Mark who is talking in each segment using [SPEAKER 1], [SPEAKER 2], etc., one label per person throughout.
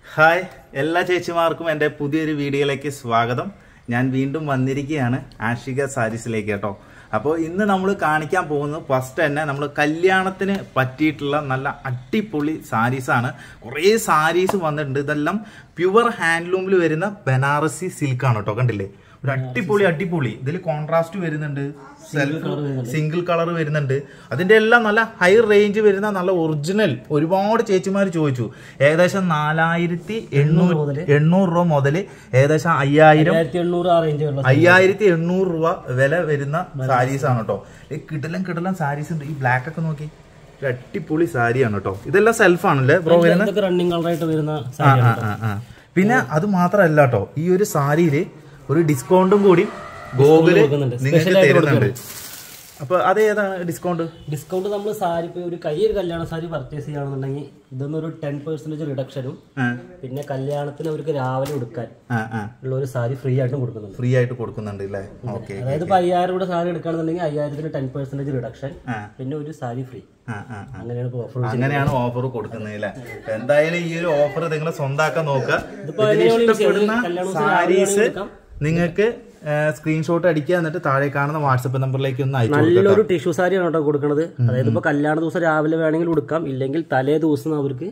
[SPEAKER 1] Hi എല്ലാ ചേച്ചിമാർക്കും എൻ്റെ പുതിയൊരു വീഡിയോയിലേക്ക് സ്വാഗതം ഞാൻ വീണ്ടും വന്നിരിക്കുകയാണ് ആഷിക സാരീസിലേക്ക് കേട്ടോ അപ്പോൾ ഇന്ന് നമ്മൾ കാണിക്കാൻ പോകുന്നത് ഫസ്റ്റ് തന്നെ നമ്മൾ കല്യാണത്തിന് പറ്റിയിട്ടുള്ള നല്ല അടിപൊളി സാരീസാണ് കുറേ സാരീസ് വന്നിട്ടുണ്ട് ഇതെല്ലാം പ്യുവർ ഹാൻഡ്ലൂമിൽ വരുന്ന ബനാറസി സിൽക്കാണ് കേട്ടോ കണ്ടില്ലേ ഒരു അടിപൊളി അടിപൊളി ഇതിൽ കോൺട്രാസ്റ്റ് വരുന്നുണ്ട് സെൽഫ് സിംഗിൾ കളർ വരുന്നുണ്ട് അതിന്റെ എല്ലാം നല്ല ഹൈ റേഞ്ച് വരുന്ന നല്ല ഒറിജിനൽ ഒരുപാട് ചേച്ചിമാർ ചോദിച്ചു ഏകദേശം നാലായിരത്തി എണ്ണൂറ് എണ്ണൂറ് രൂപ മുതൽ ഏകദേശം അയ്യായിരം
[SPEAKER 2] ആയിരത്തി എണ്ണൂറ് ആ റേഞ്ച് ഉള്ള
[SPEAKER 1] അയ്യായിരത്തി എണ്ണൂറ് രൂപ വില വരുന്ന സാരീസ് ആണ് കേട്ടോ ഈ കിടലം കിടലം സാരീസ് ഉണ്ട് ഈ ബ്ലാക്ക് ഒക്കെ നോക്കി ഒരു അടിപൊളി സാരിയാണ് കേട്ടോ ഇതെല്ലാം സെൽഫ് ആണല്ലേ ബ്രോ വരുന്നത്
[SPEAKER 2] ഇതൊക്കെ റണ്ണിങ് കളറായിട്ട് വരുന്ന
[SPEAKER 1] ആ,
[SPEAKER 2] സാരിയാണ്
[SPEAKER 1] ആ, ആ, ആ. പിന്നെ അത് മാത്രമല്ല കേട്ടോ ഈ ഒരു സാരിയില് ഒരു ഡിസ്കൗണ്ടും കൂടി ഗോകുല്
[SPEAKER 2] കൊടുക്കുന്നുണ്ട്.
[SPEAKER 1] നിങ്ങൾക്ക്
[SPEAKER 2] Special ആയിട്ട്
[SPEAKER 1] തരുന്നുണ്ട് അപ്പൊ അത് ഏതാണ് ഡിസ്കൗണ്ട്
[SPEAKER 2] ഡിസ്കൗണ്ട് നമ്മൾ സാരി ഇപ്പൊ ഒരു കയ്യൊരു കല്യാണ സാരി പർച്ചേസ് ചെയ്യുകയാണെന്നുണ്ടെങ്കിൽ ഇതൊന്നും ഒരു ടെൻ പെർസെന്റേജ് റിഡക്ഷനും പിന്നെ കല്യാണത്തിന് അവർക്ക് രാവിലെ ഉടുക്കാൻ ഉള്ള ഒരു സാരി ഫ്രീ ആയിട്ടും കൊടുക്കുന്നുണ്ട്
[SPEAKER 1] ഫ്രീ ആയിട്ട് കൊടുക്കുന്നുണ്ട് അല്ലേ ഓക്കെ
[SPEAKER 2] അതായത് ഇപ്പൊ അയ്യായിരം രൂപ സാരി എടുക്കുകയാണെന്നുണ്ടെങ്കിൽ അയ്യായിരത്തിന് ടെൻ പെർസെന്റേജ് റിഡക്ഷൻ പിന്നെ ഒരു സാരി ഫ്രീ അങ്ങനെയാണ് ഇപ്പോൾ ഓഫർ
[SPEAKER 1] അങ്ങനെയാണ് ഓഫർ കൊടുക്കുന്നത് അല്ലേ എന്തായാലും ഈ ഒരു ഓഫർ നിങ്ങൾ സ്വന്താക്കാൻ നോക്കുക
[SPEAKER 2] ഇതിപ്പോ
[SPEAKER 1] ഇതിൽ
[SPEAKER 2] എങ്ങനെയാണ്
[SPEAKER 1] ഇഷ്ടപ്പെടുന്ന
[SPEAKER 2] കല്യാണ ദിവസം
[SPEAKER 1] സാരീസ്
[SPEAKER 2] രാവിലെ എടുക്കാം.
[SPEAKER 1] നിങ്ങൾക്ക് സ്ക്രീൻഷോട്ട് അടിക്കുക എന്നിട്ട് താഴെ കാണുന്ന വാട്സപ്പ് നമ്പറിലേക്ക് ഒന്ന് അയച്ചു കൊടുക്കുക
[SPEAKER 2] നല്ലൊരു ടിഷ്യൂ സാരിയാണ് കേട്ടോ കൊടുക്കുന്നത് അതായത് ഇപ്പൊ കല്യാണ ദിവസം രാവിലെ വേണമെങ്കിൽ ഉടുക്കാം ഇല്ലെങ്കിൽ തലേ ദിവസം അവർക്ക്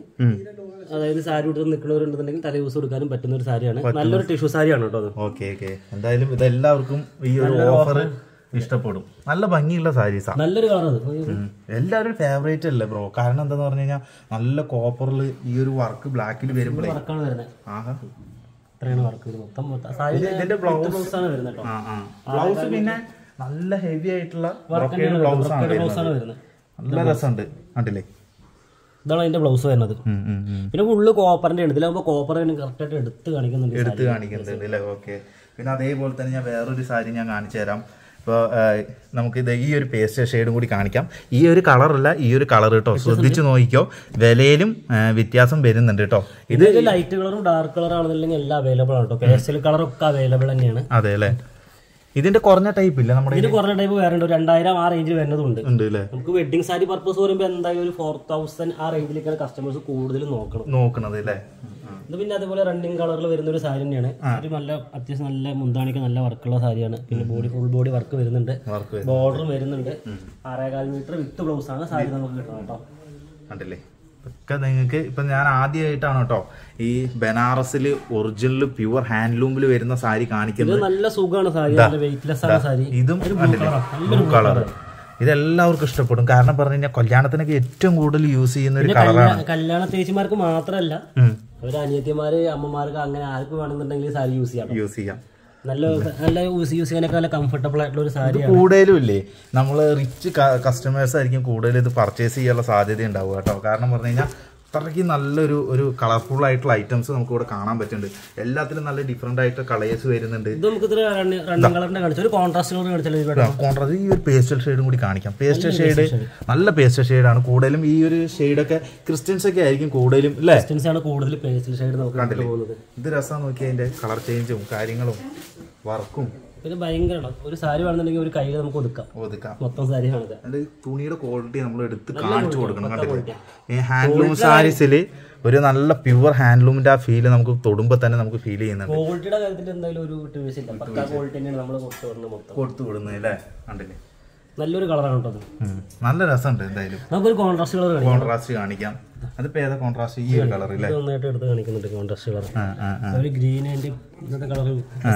[SPEAKER 2] അതായത് സാരി ഉടുത്ത് നിൽക്കുന്നവരുണ്ടെന്നുണ്ടെങ്കിൽ തലേ ദിവസം എടുക്കാനും പറ്റുന്ന ഒരു സാരിയാണ് നല്ലൊരു ടിഷ്യൂ സാരിയാണ് കേട്ടോ അത്
[SPEAKER 1] ഓക്കെ ഓക്കെ എന്തായാലും ഇതെല്ലാവർക്കും ഈ ഒരു ഓഫർ ഇഷ്ടപ്പെടും നല്ല ഭംഗിയുള്ള സാരീസാ
[SPEAKER 2] നല്ലൊരു കളർ അത്
[SPEAKER 1] എല്ലാവരും ഫേവറേറ്റ് അല്ലേ ബ്രോ കാരണം എന്താന്ന് പറഞ്ഞു കഴിഞ്ഞാൽ നല്ല കോപ്പറിൽ ഈ ഒരു വർക്ക് ബ്ലാക്കിൽ വരുമ്പോഴേ
[SPEAKER 2] വർക്കാണ് വരുന്നത്
[SPEAKER 1] ആഹാ
[SPEAKER 2] ഇത്രയാണ് വർക്ക് വരുന്നത് മൊത്തം മൊത്തം സാരി
[SPEAKER 1] ഇതിന്റെ ബ്ലൗസ്
[SPEAKER 2] ബ്ലൗസ് ആണ് വരുന്നത് കേട്ടോ
[SPEAKER 1] ആ ആ ബ്ലൗസ് പിന്നെ നല്ല ഹെവി ആയിട്ടുള്ള ബ്രോക്കേഡ് ബ്ലൗസ് ആണ്
[SPEAKER 2] ബ്ലൗസ് ആണ്
[SPEAKER 1] വരുന്നത്
[SPEAKER 2] വരുന്നത്
[SPEAKER 1] നല്ല രസമുണ്ട് കണ്ടില്ലേ
[SPEAKER 2] ഇതാണ് അതിന്റെ ബ്ലൗസ് വരുന്നത്
[SPEAKER 1] ഉം, ഉം, ഉം.
[SPEAKER 2] പിന്നെ ഫുള്ള് കോപ്പറിന്റെ ആണ് ഇതിലാകുമ്പോൾ കോപ്പർ കറക്റ്റ് ആയിട്ട് എടുത്ത് കാണിക്കുന്നുണ്ട് ഈ
[SPEAKER 1] എടുത്ത് കാണിക്കുന്നുണ്ട് അല്ലേ ഓക്കെ പിന്നെ അതേപോലെ തന്നെ ഞാൻ വേറൊരു സാരി ഞാൻ കാണിച്ചു തരാം ഇപ്പോൾ നമുക്ക് ഇത് ഈ ഒരു പേസ്റ്റ് ഷെയ്ഡും കൂടി കാണിക്കാം ഈ ഒരു കളറല്ല ഈ ഒരു കളർ കേട്ടോ ശ്രദ്ധിച്ചു നോക്കിക്കോ വിലയിലും ആ, വ്യത്യാസം വരുന്നുണ്ട് കേട്ടോ ഇത്
[SPEAKER 2] ഇതിൽ ലൈറ്റ് കളറും ഡാർക്ക് കളർ ആണെന്നുണ്ടെങ്കിൽ എല്ലാം അവൈലബിൾ ആണ് കേട്ടോ പേസ്റ്റൽ കളറൊക്കെ അവൈലബിൾ തന്നെയാണ്
[SPEAKER 1] അതെ അല്ലേ ഇതിന്റെ കുറഞ്ഞ ടൈപ്പ് ഇല്ല നമ്മുടെ
[SPEAKER 2] ഇതിന് കുറഞ്ഞ ടൈപ്പ് വേറെ ഉണ്ട് ഒരു രണ്ടായിരം ആ റേഞ്ചിൽ വരുന്നതുണ്ട്
[SPEAKER 1] ഉണ്ട് അല്ലേ
[SPEAKER 2] നമുക്ക് വെഡിങ് സാരി പർപ്പസ് പറയുമ്പോൾ എന്തായാലും ഒരു ഫോർ തൗസൻഡ് ആ റേഞ്ചിലേക്കാണ് കസ്റ്റമേഴ്സ് കൂടുതൽ നോക്കണം
[SPEAKER 1] നോക്കണത് അല്ലേ
[SPEAKER 2] ഇത് പിന്നെ അതേപോലെ റണ്ണിങ് കളറിൽ വരുന്ന ഒരു സാരി തന്നെയാണ് ഒരു നല്ല അത്യാവശ്യം നല്ല മുന്താണിക്ക് നല്ല വർക്കുള്ള സാരിയാണ് പിന്നെ ബോഡി ഫുൾ ബോഡി വർക്ക് വരുന്നുണ്ട്
[SPEAKER 1] വർക്ക്
[SPEAKER 2] ബോർഡറും വരുന്നുണ്ട് ആറേകാൽ മീറ്റർ വിത്ത് ബ്ലൗസ് ആണ് സാരി നമുക്ക് കിട്ടണം കേട്ടോ
[SPEAKER 1] കണ്ടില്ലേ ഒക്കെ നിങ്ങൾക്ക് ഇപ്പൊ ഞാൻ ആദ്യമായിട്ടാണ് കേട്ടോ ഈ ബനാറസിൽ ഒറിജിനൽ പ്യുവർ ഹാൻഡ്ലൂമിൽ വരുന്ന സാരി
[SPEAKER 2] ഇത്
[SPEAKER 1] കാണിക്കുന്നത്
[SPEAKER 2] നല്ല സുഖമാണ് സാരി നല്ല വെയിറ്റ്ലെസ് ആണ് സാരി
[SPEAKER 1] ഇതും കണ്ടില്ലേ ബ്ലൂ കളർ ഇതെല്ലാവർക്കും ഇഷ്ടപ്പെടും കാരണം പറഞ്ഞു കഴിഞ്ഞാൽ കല്യാണത്തിനൊക്കെ ഏറ്റവും കൂടുതൽ യൂസ് ചെയ്യുന്ന ഒരു കളറാണ്
[SPEAKER 2] കല്യാ- കല്യാണ ചേച്ചിമാർക്ക് മാത്രമല്ല ഒരു അനിയത്തിമാര് അമ്മമാർക്ക് അങ്ങനെ ആർക്ക് വേണമെന്നുണ്ടെങ്കിൽ സാരി യൂസ് ചെയ്യാം
[SPEAKER 1] യൂസ് ചെയ്യാം
[SPEAKER 2] നല്ല നല്ല യൂസ് യൂസ് ചെയ്യാനൊക്കെ നല്ല കംഫർട്ടബിൾ ആയിട്ടുള്ള ഒരു സാരിയാണ്
[SPEAKER 1] കൂടുതലും ഇല്ലേ നമ്മൾ റിച്ച് കസ്റ്റമേഴ്സ് ആയിരിക്കും കൂടുതൽ ഇത് പർച്ചേസ് ചെയ്യാനുള്ള സാധ്യത ഉണ്ടാവുക കേട്ടോ കാരണം പറഞ്ഞു കഴിഞ്ഞാൽ അത്രയ്ക്ക് നല്ലൊരു ഒരു കളർഫുൾ ആയിട്ടുള്ള ഐറ്റംസ് നമുക്ക് ഇവിടെ കാണാൻ പറ്റുന്നുണ്ട് എല്ലാത്തിലും നല്ല ഡിഫറെന്റ് ആയിട്ട് കളേഴ്സ് വരുന്നുണ്ട്
[SPEAKER 2] ഇത് നമുക്ക് ഇത്ര റണ്ണിങ് കളറിന്റെ കാണിച്ചു ഒരു കോൺട്രാസ്റ്റ് കളർ കാണിച്ചാലും ഇവിടെ
[SPEAKER 1] കോൺട്രാസ്റ്റ് ഈ ഒരു പേസ്റ്റൽ ഷെയ്ഡും കൂടി കാണിക്കാം പേസ്റ്റൽ ഷെയ്ഡ് നല്ല പേസ്റ്റൽ ഷെയ്ഡാണ് കൂടുതലും ഈ ഒരു ഷെയ്ഡൊക്കെ ക്രിസ്ത്യൻസ് ഒക്കെ ആയിരിക്കും കൂടുതലും അല്ലേ
[SPEAKER 2] ഡിസ്റ്റൻസ് ആണ് കൂടുതൽ പേസ്റ്റൽ ഷെയ്ഡ് നമുക്ക് കണ്ടു പോകുന്നത്
[SPEAKER 1] ഇത് രസം നോക്കി അതിന്റെ കളർ ചേഞ്ചും കാര്യങ്ങളും വർക്കും
[SPEAKER 2] ഇത് ഭയങ്കരമാണ് ഒരു സാരി വേണമെന്നുണ്ടെങ്കിൽ ഒരു കയ്യിൽ നമുക്ക് ഒതുക്കാം
[SPEAKER 1] ഒതുക്കാം
[SPEAKER 2] മൊത്തം സാരി കാണിത്
[SPEAKER 1] അതിന്റെ തുണിയുടെ ക്വാളിറ്റി നമ്മൾ എടുത്ത് കാണിച്ചു കൊടുക്കണം കണ്ടില്ലേ ഈ ഹാൻഡ്ലൂം സാരീസിൽ ഒരു നല്ല പ്യുവർ ഹാൻഡ്ലൂമിന്റെ ആ ഫീല് നമുക്ക് തൊടുമ്പോ തന്നെ നമുക്ക് ഫീൽ ചെയ്യുന്നുണ്ട്
[SPEAKER 2] ക്വാളിറ്റിയുടെ കാര്യത്തിൽ എന്തായാലും ഒരു വിട്ടുവീഴ്ച ഇല്ല പക്കാ ക്വാളിറ്റി തന്നെയാണ് നമ്മൾ കൊടുത്തു വരുന്നത് മൊത്തം
[SPEAKER 1] കൊടുത്തു വിടുന്നത് അല്ലേ കണ്ടില്ലേ
[SPEAKER 2] നല്ലൊരു കളറാണ് കേട്ടോ അത്
[SPEAKER 1] ഉം. നല്ല രസമുണ്ട് എന്തായാലും
[SPEAKER 2] നമുക്കൊരു കോൺട്രാസ്റ്റ് കളർ കാണിക്കാം
[SPEAKER 1] കോൺട്രാസ്റ്റ് കാണിക്കാം അതിപ്പോ ഏതാ കോൺട്രാസ്റ്റ് ഈ ഒരു കളർ അല്ലേ
[SPEAKER 2] ഇത് നന്നായിട്ട് എടുത്ത് കാണിക്കുന്നുണ്ട് കോൺട്രാസ്റ്റ് കളർ
[SPEAKER 1] ആ ആ ആ
[SPEAKER 2] ഒരു ഗ്രീൻ ആൻഡ് ഇന്നത്തെ കളർ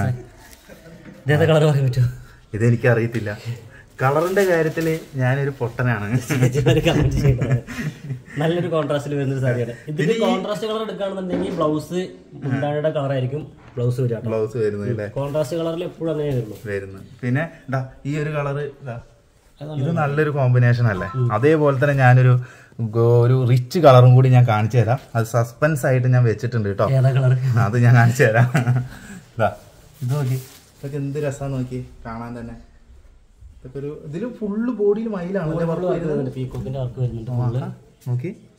[SPEAKER 2] ഇതേത്തെ കളർ പറയാൻ പറ്റുമോ
[SPEAKER 1] ഇതെനിക്ക് അറിയത്തില്ല കളറിന്റെ കാര്യത്തിൽ ഞാനൊരു പൊട്ടനാണ്
[SPEAKER 2] ചേച്ചിമാര് comment ചെയ്തത്. നല്ലൊരു കോൺട്രാസ്റ്റിൽ വരുന്ന ഒരു സാരിയാണ് ഇതിന് കോൺട്രാസ്റ്റ് കളർ എടുക്കുകയാണെന്നുണ്ടെങ്കിൽ ബ്ലൗസ് മുന്താണിയുടെ കളർ ആയിരിക്കും ബ്ലൗസ് വരിക കേട്ടോ
[SPEAKER 1] ബ്ലൗസ് വരുന്നത് അല്ലേ
[SPEAKER 2] കോൺട്രാസ്റ്റ് കളറിൽ എപ്പോഴും അങ്ങനെ വരുന്നു
[SPEAKER 1] വരുന്നത് പിന്നെ ഇതാ ഈ ഒരു കളറ് ഇത് നല്ലൊരു കോമ്പിനേഷൻ അല്ലേ അതേപോലെ തന്നെ ഞാനൊരു ഗോ- ഒരു റിച്ച് കളറും കൂടി ഞാൻ കാണിച്ചു തരാം അത് സസ്പെൻസ് ആയിട്ട് ഞാൻ വെച്ചിട്ടുണ്ട് കേട്ടോ
[SPEAKER 2] ഏതാ കളർ
[SPEAKER 1] അത് ഞാൻ കാണിച്ചു തരാം ഇതാ ഇത് നോക്കി ഇതൊക്കെ എന്ത് രസമാണ് നോക്കി കാണാൻ തന്നെ ഇതൊക്കെ ഒരു ഇതില് ഫുള്ള് ബോഡിയിൽ മയിലാണ് അല്ലേ വർക്ക് വരുന്നത്
[SPEAKER 2] പീക്കോക്കിന്റെ വർക്ക് വരുന്നുണ്ട് ഫുള്ള്
[SPEAKER 1] നോക്കി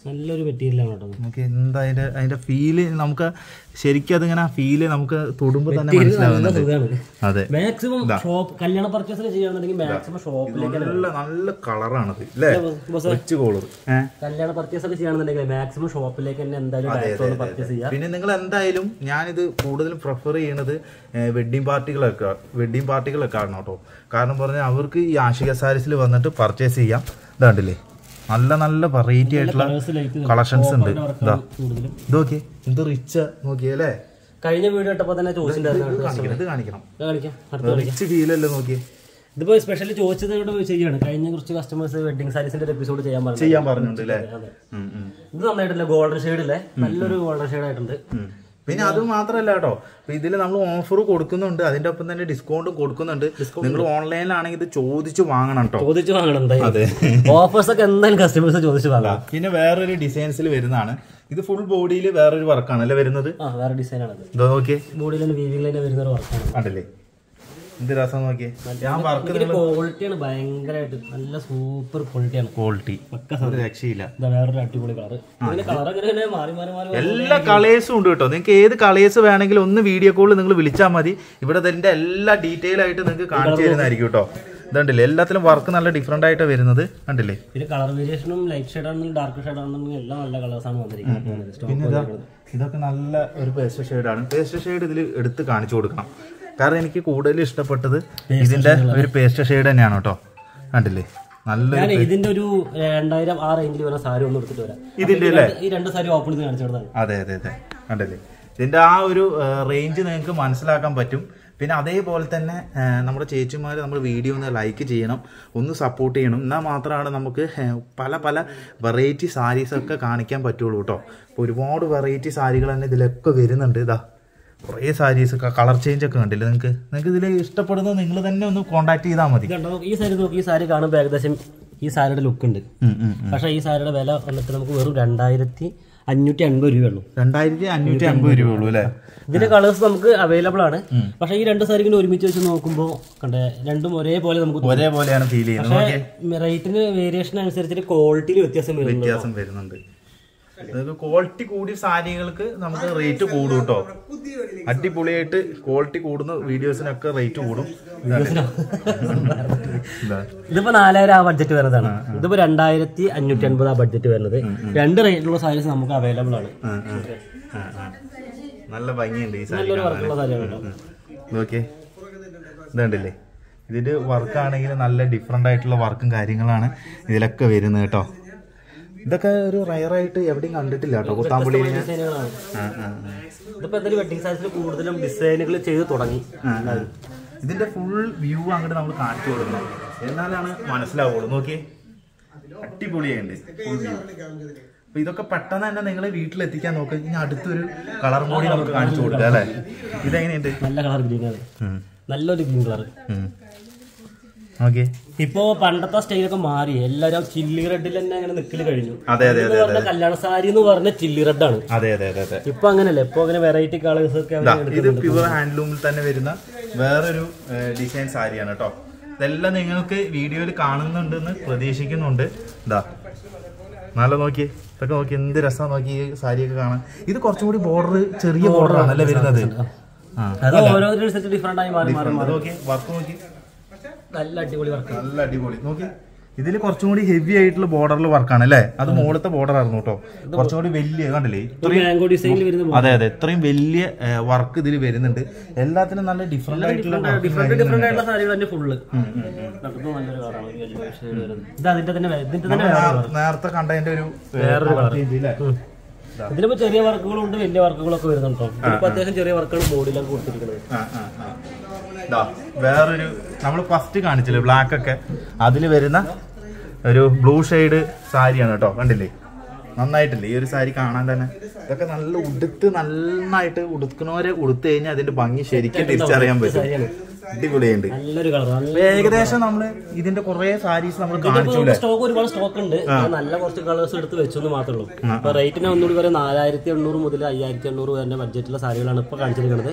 [SPEAKER 2] നല്ലൊരു മെറ്റീരിയലാണ് കേട്ടോ
[SPEAKER 1] നമുക്ക് എന്താ അതിന്റെ അതിന്റെ ഫീല് നമുക്ക് ശരിക്കും അതിങ്ങനെ ഫീല് നമുക്ക് തൊടുമ്പോ തന്നെ
[SPEAKER 2] നല്ല
[SPEAKER 1] മനസ്സിലാവുന്നുണ്ട്
[SPEAKER 2] സുഖമാണ്
[SPEAKER 1] അതെ
[SPEAKER 2] മാക്സിമം ഷോപ്പ് കല്യാണ പർച്ചേസ് ചെയ്യുകയാണെന്നുണ്ടെങ്കിൽ മാക്സിമം ഷോപ്പിലേക്ക്
[SPEAKER 1] നല്ല നല്ല കളറാണത് അല്ലേ റിച്ച് കോളർ ഏഹ്
[SPEAKER 2] കല്യാണ പർച്ചേസ് ഒക്കെ ചെയ്യുകയാണെന്നുണ്ടെങ്കിൽ മാക്സിമം ഷോപ്പിലേക്ക് തന്നെ എന്തായാലും ഡയറക്റ്റ് ഒന്ന് പർച്ചേസ് ചെയ്യാം
[SPEAKER 1] പിന്നെ നിങ്ങൾ എന്തായാലും ഞാനിത് കൂടുതലും പ്രിഫർ ചെയ്യണത് വെഡ്ഡിങ് പാർട്ടികളൊക്കെ വെഡ്ഡിങ് പാർട്ടികളൊക്കെ ആണ് കേട്ടോ കാരണം പറഞ്ഞാൽ അവർക്ക് ഈ ആഷിക സാരീസിൽ വന്നിട്ട് പർച്ചേസ് ചെയ്യാം ഇതാണ്ടില്ലേ നല്ല നല്ല വെറൈറ്റി ആയിട്ടുള്ള
[SPEAKER 2] കളേഴ്സ് ലൈറ്റ്
[SPEAKER 1] കളക്ഷൻസ് ഉണ്ട് ഇതാ
[SPEAKER 2] കൂടുതലും
[SPEAKER 1] ഇത് നോക്കിയേ ഇത് റിച്ച് നോക്കിയല്ലേ
[SPEAKER 2] കഴിഞ്ഞ വീഡിയോ ഇട്ടപ്പോൾ തന്നെ ചോദിച്ചിട്ടുണ്ടായിരുന്നു
[SPEAKER 1] കാണിക്കണം ഇത് കാണിക്കണം
[SPEAKER 2] ഇത് കാണിക്കാം അടുത്ത കാണിക്കാം
[SPEAKER 1] റിച്ച് ഫീലല്ലേ നോക്കിയേ
[SPEAKER 2] ഇതിപ്പോ സ്പെഷ്യലി ചോദിച്ചതോട് ചെയ്യാണ് കഴിഞ്ഞ കുറച്ച് കസ്റ്റമേഴ്സ് വെഡിങ് സാരീസിന്റെ ഒരു എപ്പിസോഡ് ചെയ്യാൻ പറഞ്ഞു
[SPEAKER 1] ചെയ്യാൻ പറഞ്ഞിട്ടുണ്ട് അല്ലേ
[SPEAKER 2] അതെ
[SPEAKER 1] ഉം, ഉം.
[SPEAKER 2] ഇത് നന്നായിട്ടില്ല ഗോൾഡൻ ഷെയ്ഡ് ഇല്ലേ നല്ലൊരു ഗോൾഡൻ ഷെയ്ഡ് ആയിട്ടുണ്ട്
[SPEAKER 1] ഉം. പിന്നെ അത് മാത്രമല്ല കേട്ടോ ഇതിൽ നമ്മൾ ഓഫർ കൊടുക്കുന്നുണ്ട് അതിന്റെ ഒപ്പം തന്നെ ഡിസ്കൗണ്ടും കൊടുക്കുന്നുണ്ട് നിങ്ങൾ ഓൺലൈനിലാണെങ്കിൽ ഇത് ചോദിച്ചു വാങ്ങണം കേട്ടോ
[SPEAKER 2] ചോദിച്ചു വാങ്ങണം എന്തായാലും
[SPEAKER 1] അതെ
[SPEAKER 2] ഓഫേഴ്സ് ഒക്കെ എന്തായാലും കസ്റ്റമേഴ്സ് ചോദിച്ചു വാങ്ങാം
[SPEAKER 1] പിന്നെ വേറൊരു ഡിസൈൻസിൽ വരുന്നതാണ് ഇത് ഫുൾ ബോഡിയിൽ വേറൊരു വർക്കാണ് അല്ലേ വരുന്നത്
[SPEAKER 2] ആ വേറെ ഡിസൈൻ ആണത്
[SPEAKER 1] ഇതോ നോക്കിയേ
[SPEAKER 2] ബോഡിയിൽ തന്നെ വീവിംഗ് ലൈൻ വരുന്ന ഒരു വർക്കാണ്
[SPEAKER 1] കണ്ടില്ലേ എന്ത് രസം നോക്കിയേ ഞാൻ വർക്ക്
[SPEAKER 2] ഇതിന്റെ ക്വാളിറ്റിയാണ് ഭയങ്കരമായിട്ട് നല്ല സൂപ്പർ ക്വാളിറ്റിയാണ്
[SPEAKER 1] ക്വാളിറ്റി
[SPEAKER 2] പക്ക
[SPEAKER 1] ഒരു രക്ഷയില്ല
[SPEAKER 2] ഇതാ വേറൊരു അടിപൊളി കളർ ഇതിന്റെ കളർ അങ്ങനെ തന്നെ മാറി മാറി മാറി മാറി
[SPEAKER 1] എല്ലാ കളേഴ്സും ഉണ്ട് കേട്ടോ നിങ്ങൾക്ക് ഏത് കളേഴ്സ് വേണമെങ്കിലും ഒന്ന് വീഡിയോ കോളിൽ നിങ്ങൾ വിളിച്ചാൽ മതി ഇവിടെ ഇതിന്റെ എല്ലാ ഡീറ്റെയിൽ ആയിട്ട് നിങ്ങൾക്ക് കാണിച്ചു തരുന്നതായിരിക്കും കേട്ടോ ഇതുണ്ടല്ലേ എല്ലാത്തിലും വർക്ക് നല്ല ഡിഫറെന്റ് ആയിട്ട് വരുന്നത് കണ്ടില്ലേ
[SPEAKER 2] പിന്നെ കളർ വേരിയേഷനും ലൈറ്റ് ഷെയ്ഡ് ആണെങ്കിലും ഡാർക്ക് ഷെയ്ഡ് ആണെങ്കിലും എല്ലാം നല്ല കളേഴ്സ് ആണ് വന്നിരിക്കുന്നത് സ്റ്റോക്ക്
[SPEAKER 1] പിന്നെ ഇതാ ഇതൊക്കെ നല്ല ഒരു പേസ്റ്റ് ഷെയ്ഡാണ് പേസ്റ്റ് ഷെയ്ഡ് ഇതിൽ എടുത്ത് കാണിച്ചു കൊടുക്കണം കാരണം എനിക്ക് കൂടുതൽ ഇഷ്ടപ്പെട്ടത് ഇതിന്റെ ഒരു പേസ്റ്റ് ഷെയ്ഡ് തന്നെയാണ് കേട്ടോ കണ്ടില്ലേ നല്ലൊരു
[SPEAKER 2] ഞാൻ ഇതിന്റെ ഒരു രണ്ടായിരം ആ റേഞ്ചിൽ വരുന്ന സാരി ഒന്ന് എടുത്തിട്ട് വരാം
[SPEAKER 1] ഇതിന്റെ
[SPEAKER 2] ഈ രണ്ട്- ഈ രണ്ട് സാരി ഓപ്പൺ ചെയ്ത് കാണിച്ചു കൊടുത്താണ്
[SPEAKER 1] അതെ അതെ അതെ കണ്ടില്ലേ ഇതിന്റെ ആ ഒരു റേഞ്ച് നിങ്ങൾക്ക് മനസ്സിലാക്കാൻ പറ്റും പിന്നെ അതേപോലെ തന്നെ ആ, നമ്മുടെ ചേച്ചിമാർ നമ്മൾ വീഡിയോ ഒന്ന് ലൈക്ക് ചെയ്യണം ഒന്ന് സപ്പോർട്ട് ചെയ്യണം എന്നാൽ മാത്രമാണ് നമുക്ക് ആ, പല പല വെറൈറ്റി സാരീസ് ഒക്കെ കാണിക്കാൻ പറ്റുള്ളൂ കേട്ടോ അപ്പോൾ ഒരുപാട് വെറൈറ്റി സാരികൾ തന്നെ ഇതിലൊക്കെ വരുന്നുണ്ട് ഇതാ കുറേ സാരീസ് കളർ ചേഞ്ച് ഒക്കെ കണ്ടില്ലേ നിങ്ങൾക്ക് നിങ്ങൾക്ക് ഇതിൽ ഇഷ്ടപ്പെടുന്നത് നിങ്ങൾ തന്നെ ഒന്ന് കോൺടാക്ട് ചെയ്താൽ മതി
[SPEAKER 2] കണ്ടോ ഈ സാരി നോക്കി ഈ സാരി കാണുമ്പോൾ ഏകദേശം ഈ സാരിയുടെ ലുക്ക് ഉണ്ട്
[SPEAKER 1] ഉം, ഉം.
[SPEAKER 2] പക്ഷേ ഈ സാരിയുടെ വില വന്നിട്ട് നമുക്ക് വെറും രണ്ടായിരത്തി അഞ്ഞൂറ്റി അൻപത് രൂപയുള്ളൂ
[SPEAKER 1] രണ്ടായിരത്തി അഞ്ഞൂറ്റി അമ്പത് രൂപ ഉള്ളൂ അല്ലേ
[SPEAKER 2] ഇതിന്റെ കളേഴ്സ് നമുക്ക് അവൈലബിൾ ആണ് പക്ഷേ ഈ രണ്ട് സാരിക്കും ഒരുമിച്ച് വെച്ച് നോക്കുമ്പോൾ കണ്ടേ രണ്ടും ഒരേപോലെ നമുക്ക് തോന്നും.
[SPEAKER 1] ഒരേപോലെയാണ് ഫീൽ ചെയ്യുന്നത് നോക്കിയേ
[SPEAKER 2] പക്ഷേ റേറ്റിന് വേരിയേഷൻ അനുസരിച്ചിട്ട് ക്വാളിറ്റിയിൽ വ്യത്യാസം വരുന്നുണ്ട്
[SPEAKER 1] വ്യത്യാസം വരുന്നുണ്ട് അതായത് ക്വാളിറ്റി കൂടിയ സാരികൾക്ക് നമുക്ക് റേറ്റ് കൂടും കേട്ടോ അടിപൊളിയായിട്ട് ക്വാളിറ്റി കൂടുന്ന വീഡിയോസിനൊക്കെ റേറ്റ് കൂടും ഇതാ.
[SPEAKER 2] ഇതിപ്പോ നാലായിരം ആ ബഡ്ജറ്റ് വരുന്നതാണ് ഇതിപ്പോ രണ്ടായിരത്തി അഞ്ഞൂറ്റി അൻപത് ആ ബഡ്ജറ്റ് വരുന്നത് രണ്ട് റേറ്റിലുള്ള സാരീസ് നമുക്ക് അവൈലബിൾ ആണ്
[SPEAKER 1] ആ, ആ, ആ, ആ. നല്ല ഭംഗിയുണ്ട് ഈ സാരി
[SPEAKER 2] നല്ലൊരു വർക്കുള്ള സാരിയാണ് കേട്ടോ
[SPEAKER 1] നോക്കിയേ ഇതുണ്ടല്ലേ ഇതിന്റെ വർക്ക് ആണെങ്കിൽ നല്ല ഡിഫറെന്റ് ആയിട്ടുള്ള വർക്കും കാര്യങ്ങളാണ് ഇതിലൊക്കെ വരുന്നത് കേട്ടോ ഇതൊക്കെ ഒരു റയറായിട്ട് എവിടെയും കണ്ടിട്ടില്ല കേട്ടോ കുത്താമ്പുള്ളിയിൽ ഞാൻ
[SPEAKER 2] ഡിസൈനുകളാണ്
[SPEAKER 1] ആ, ആ, ആ.
[SPEAKER 2] ഇതിപ്പോ എന്തായാലും വെഡിങ് സാരീസിൽ കൂടുതലും ഡിസൈനുകൾ ചെയ്ത് തുടങ്ങി
[SPEAKER 1] ആ, ആ. ഇതിന്റെ ഫുൾ വ്യൂ അങ്ങോട്ട് നമ്മൾ കാണിച്ചു കൊടുക്കണം എന്നാലാണ് മനസ്സിലാവുള്ളൂ നോക്കിയേ അടിപൊളിയുണ്ട് ഫുൾ വ്യൂ അപ്പൊ ഇതൊക്കെ പെട്ടെന്ന് തന്നെ നിങ്ങൾ വീട്ടിലെത്തിക്കാൻ നോക്കുക ഇനി അടുത്തൊരു കളർ കൂടി നമുക്ക് കാണിച്ചു കൊടുക്കാം അല്ലേ ഇതെങ്ങനെയുണ്ട്
[SPEAKER 2] നല്ല കളർ ഗ്രീൻ ആണ്
[SPEAKER 1] ഉം.
[SPEAKER 2] നല്ലൊരു ഗ്രീൻ കളർ
[SPEAKER 1] ഉം. ഓക്കെ
[SPEAKER 2] ഇപ്പോ പണ്ടത്തെ സ്റ്റൈലൊക്കെ മാറി എല്ലാവരും ചില്ലി റെഡിൽ തന്നെ അങ്ങനെ നിക്കല് കഴിഞ്ഞു
[SPEAKER 1] അതെ അതെ
[SPEAKER 2] എന്ന് പറഞ്ഞ കല്യാണ സാരി എന്ന് പറഞ്ഞ ചില്ലി റെഡ് ആണ്
[SPEAKER 1] അതെ അതെ അതെ അതെ
[SPEAKER 2] ഇപ്പൊ അങ്ങനല്ല ഇപ്പൊ അങ്ങനെ വെറൈറ്റി കളേഴ്സ് ഒക്കെ
[SPEAKER 1] ഇതാ,
[SPEAKER 2] അവര്
[SPEAKER 1] ഇത് പ്യുവർ ഹാൻഡ്ലൂമിൽ തന്നെ വരുന്ന വേറൊരു ഡിസൈൻ സാരിയാണ് കേട്ടോ ഇതെല്ലാം നിങ്ങൾക്ക് വീഡിയോയിൽ കാണുന്നുണ്ടെന്ന് പ്രതീക്ഷിക്കുന്നുണ്ട് ഇതാ നല്ല നോക്കി ഇതൊക്കെ നോക്കി എന്ത് രസം നോക്കി ഈ സാരിയൊക്കെ കാണാൻ ഇത് കുറച്ചും കൂടി ബോർഡർ ചെറിയ ബോർഡർ ആണല്ലേ വരുന്നത് ആ
[SPEAKER 2] അത് ഓരോരുത്തരും ഡിഫറെന്റ് ആയി മാറി മാറി
[SPEAKER 1] അത് നോക്കി വർക്ക് നോക്കി
[SPEAKER 2] നല്ല അടിപൊളി വർക്ക്
[SPEAKER 1] നല്ല അടിപൊളി നോക്കി ഇതിൽ കുറച്ചും കൂടി ഹെവി ആയിട്ടുള്ള ബോർഡറിൽ വർക്കാണ് അല്ലേ അത് മുകളത്തെ ബോർഡർ ആയിരുന്നു കേട്ടോ കുറച്ചും കൂടി വലിയ കണ്ടില്ലേ ഇത്രയും
[SPEAKER 2] മാംഗോ ഡിസൈനിൽ വരുന്ന
[SPEAKER 1] അതെ അതെ ഇത്രയും വലിയ വർക്ക് ഇതിൽ വരുന്നുണ്ട് എല്ലാത്തിനും നല്ല ഡിഫറെന്റ് ആയിട്ടുള്ള work
[SPEAKER 2] ഡിഫറെന്റ് ഡിഫറെന്റ് ആയിട്ടുള്ള സാരികൾ തന്നെ ഫുള്ള് നല്ലൊരു കളറാണ് യെല്ലോ ഷെയ്ഡ് വരുന്നത് ഇത് അതിന്റെ തന്നെ വേ- ഇതിന്റെ തന്നെ വേറെ
[SPEAKER 1] നേ- നേരത്തെ കണ്ടതിന്റെ ഒരു
[SPEAKER 2] വേറൊരു
[SPEAKER 1] colour change ഇല്ലേ?
[SPEAKER 2] ഇതിലിപ്പോ ചെറിയ വർക്കുകളും ഉണ്ട് വലിയ വർക്കുകളൊക്കെ വരുന്നുണ്ട് കേട്ടോ ഇതിപ്പോ അത്യാവശ്യം ചെറിയ വർക്കുകൾ ബോഡിയിലൊക്കെ കൊടുത്തിരിക്കുന്നത്
[SPEAKER 1] ആ, ആ, ആ. ദാ, വേറൊരു നമ്മൾ ഫസ്റ്റ് കാണിച്ചില്ലേ ബ്ലാക്ക് ഒക്കെ അതിൽ വരുന്ന ഒരു ബ്ലൂ ഷെയ്ഡ് സാരിയാണ് കേട്ടോ കണ്ടില്ലേ നന്നായിട്ടില്ലേ ഈ ഒരു സാരി കാണാൻ തന്നെ ഇതൊക്കെ നല്ല ഉടുത്ത് നന്നായിട്ട് ഉടുക്കുന്നവരെ ഉടുത്തു കഴിഞ്ഞാൽ അതിന്റെ ഭംഗി ശരിക്കും തിരിച്ചറിയാൻ പറ്റും
[SPEAKER 2] സാരിയാണ്.
[SPEAKER 1] അടിപൊളിയുണ്ട്
[SPEAKER 2] നല്ലൊരു കളർ നല്ല
[SPEAKER 1] ഏകദേശം നമ്മള് ഇതിന്റെ കുറെ സാരീസ് നമ്മൾ കാണിച്ചൂലേ
[SPEAKER 2] സ്റ്റോക്ക് ഒരുപാട് സ്റ്റോക്ക് ഉണ്ട് ഞാൻ നല്ല കുറച്ച് കളേഴ്സ് എടുത്ത് വെച്ചെന്ന് മാത്രമേ ഉള്ളൂ അപ്പൊ റേറ്റിന് ഒന്നുകൂടി പറയാം നാലായിരത്തി എണ്ണൂറ് മുതൽ അയ്യായിരത്തി എണ്ണൂറ് വരെ ബഡ്ജറ്റുള്ള സാരികളാണ് ഇപ്പൊ കാണിച്ചിരിക്കുന്നത്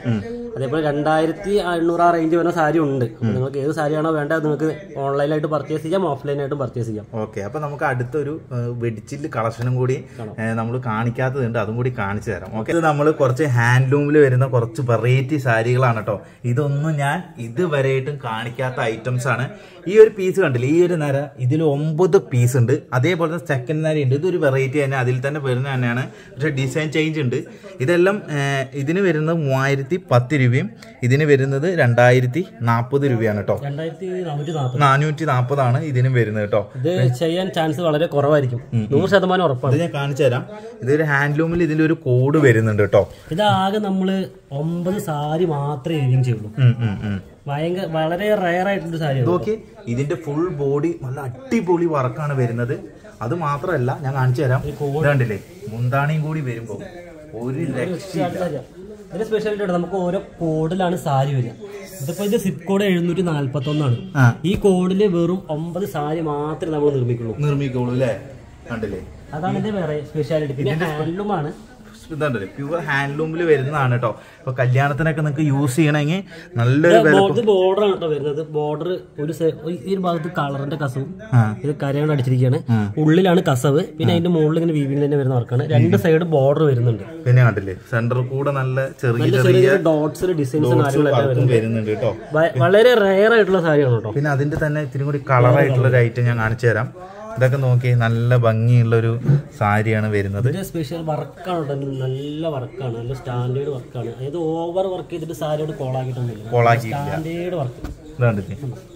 [SPEAKER 2] അതേപോലെ രണ്ടായിരത്തി എണ്ണൂറ് ആ റേഞ്ച് വരുന്ന സാരി ഉണ്ട് അപ്പോൾ നിങ്ങൾക്ക് ഏത് സാരിയാണോ വേണ്ടത് നിങ്ങൾക്ക് ഓൺലൈനായിട്ട് പർച്ചേസ് ചെയ്യാം ഓഫ്ലൈനായിട്ടും പർച്ചേസ് ചെയ്യാം
[SPEAKER 1] ഓക്കെ അപ്പൊ നമുക്ക് അടുത്തൊരു ഏഹ്, വെടിച്ചില് കളക്ഷനും കൂടി നമ്മൾ കാണിക്കാത്തതുണ്ട് അതും കൂടി കാണിച്ചു തരാം ഓക്കെ ഇത് നമ്മൾ കുറച്ച് ഹാൻഡ്ലൂമിൽ വരുന്ന കുറച്ച് വെറൈറ്റി സാരികളാണ് കേട്ടോ ഇതൊന്നും ഞാൻ ഇതുവരെയായിട്ടും കാണിക്കാത്ത ഐറ്റംസ് ആണ് ഈ ഒരു പീസ് കണ്ടില്ലേ ഈ ഒരു നര ഇതിൽ ഒമ്പത് പീസ് ഉണ്ട് അതേപോലെ തന്നെ സെക്കൻഡ് നര ഉണ്ട് ഇതൊരു വെറൈറ്റി തന്നെ അതിൽ തന്നെ വരുന്ന തന്നെയാണ് പക്ഷെ ഡിസൈൻ ചേഞ്ച് ഉണ്ട് ഇതെല്ലാം ഏഹ്, ഇതിന് വരുന്നത് മൂവായിരത്തി പത്ത് രൂപയും ഇതിന് വരുന്നത് രണ്ടായിരത്തി നാൽപ്പത് രൂപയാണ് കേട്ടോ
[SPEAKER 2] രണ്ടായിരത്തി നാനൂറ്റി നാൽപ്പത്
[SPEAKER 1] നാനൂറ്റി നാൽപ്പതാണ് ഇതിനും വരുന്നത് കേട്ടോ
[SPEAKER 2] ഇത് ചെയ്യാൻ ചാൻസ് വളരെ കുറവായിരിക്കും നൂറ് ശതമാനം ഉറപ്പാണ്
[SPEAKER 1] ഇത് ഞാൻ കാണിച്ചു തരാം ഇതൊരു ഹാൻഡ്ലൂമിൽ ഇതിന്റെ ഒരു കോഡ് വരുന്നുണ്ട് കേട്ടോ
[SPEAKER 2] ഇത് ആകെ നമ്മള് ഒമ്പത് സാരി മാത്രമേ എഴുതിയും ചെയ്യുള്ളൂ
[SPEAKER 1] ഉം, ഉം, ഉം.
[SPEAKER 2] ഭയങ്കര വളരെ റയർ ആയിട്ടുള്ള സാരിയാണ്
[SPEAKER 1] നോക്കി ഇതിന്റെ ഫുൾ ബോഡി നല്ല അടിപൊളി വർക്കാണ് വരുന്നത് അത് മാത്രമല്ല ഞാൻ കാണിച്ചു തരാം ഇത് കണ്ടില്ലേ മുന്താണിയും കൂടി വരുമ്പോ ഒരു രക്ഷയില്ല
[SPEAKER 2] ഇതിന്റെ സ്പെഷ്യാലിറ്റി ഉണ്ട് നമുക്ക് ഓരോ കോഡിലാണ് സാരി വരിക ഇതിപ്പോ ഇത് സിപ്പ് കോഡ് എഴുന്നൂറ്റി നാല്പത്തി ഒന്നാണ്
[SPEAKER 1] ആ
[SPEAKER 2] ഈ കോഡില് വെറും ഒമ്പത് സാരി മാത്രമേ നമ്മൾ നിർമ്മിക്കുള്ളൂ
[SPEAKER 1] നിർമ്മിക്കോളൂ അല്ലേ കണ്ടില്ലേ
[SPEAKER 2] അതാണ് ഇതിന്റെ വേറെ സ്പെഷ്യാലിറ്റി പിന്നെ ഹാൻഡ്ലൂമാണ്
[SPEAKER 1] ഇതുണ്ടല്ലേ പ്യുവർ ഹാൻഡ്ലൂമിൽ വരുന്നതാണ് കേട്ടോ ഇപ്പൊ കല്യാണത്തിനൊക്കെ നിങ്ങൾക്ക് യൂസ് ചെയ്യണമെങ്കിൽ നല്ലൊരു വില
[SPEAKER 2] ഇത് ബോർഡർ ആണ് കേട്ടോ വരുന്നത് ബോർഡർ ഒരു സൈ- ഈ ഒരു ഭാഗത്ത് കളറിന്റെ കസവും
[SPEAKER 1] ആ.
[SPEAKER 2] ഇത് കരയോണ്ട് അടിച്ചിരിക്കുകയാണ് ഉള്ളിലാണ് കസവ് പിന്നെ അതിന്റെ മുകളിൽ ഇങ്ങനെ വീവിംഗ് തന്നെ വരുന്ന വർക്കാണ് രണ്ട് സൈഡ് ബോർഡർ വരുന്നുണ്ട്
[SPEAKER 1] പിന്നെ കണ്ടില്ലേ സെന്ററിൽ കൂടെ നല്ല ചെറിയ
[SPEAKER 2] നല്ല
[SPEAKER 1] ചെറിയ
[SPEAKER 2] ചെറിയ ഡോട്ട്സിൽ ഡിസൈൻസ് കാര്യങ്ങളൊക്കെ
[SPEAKER 1] വർക്കും വരുന്നുണ്ട് കേട്ടോ
[SPEAKER 2] വ- വളരെ റയർ ആയിട്ടുള്ള സാരിയാണ് കേട്ടോ
[SPEAKER 1] പിന്നെ അതിന്റെ തന്നെ ഇത്തിരി കൂടി കളറായിട്ടുള്ള ഒരു ഐറ്റം ഞാൻ കാണിച്ചു തരാം ഇതൊക്കെ നോക്കി നല്ല ഭംഗിയുള്ള ഒരു സാരിയാണ് വരുന്നത്
[SPEAKER 2] ഇതിന്റെ സ്പെഷ്യൽ വർക്കാണ് കേട്ടോ നല്ല വർക്കാണ് നല്ല സ്റ്റാൻഡേർഡ് വർക്കാണ് അതായത് ഓവർ വർക്ക് ചെയ്തിട്ട് സാരിയോട് കോളാക്കിയിട്ടൊന്നുമില്ല
[SPEAKER 1] കോളാക്കിയില്ല
[SPEAKER 2] സ്റ്റാൻഡേർഡ് വർക്ക്
[SPEAKER 1] ഇതാണ്ടില്ലേ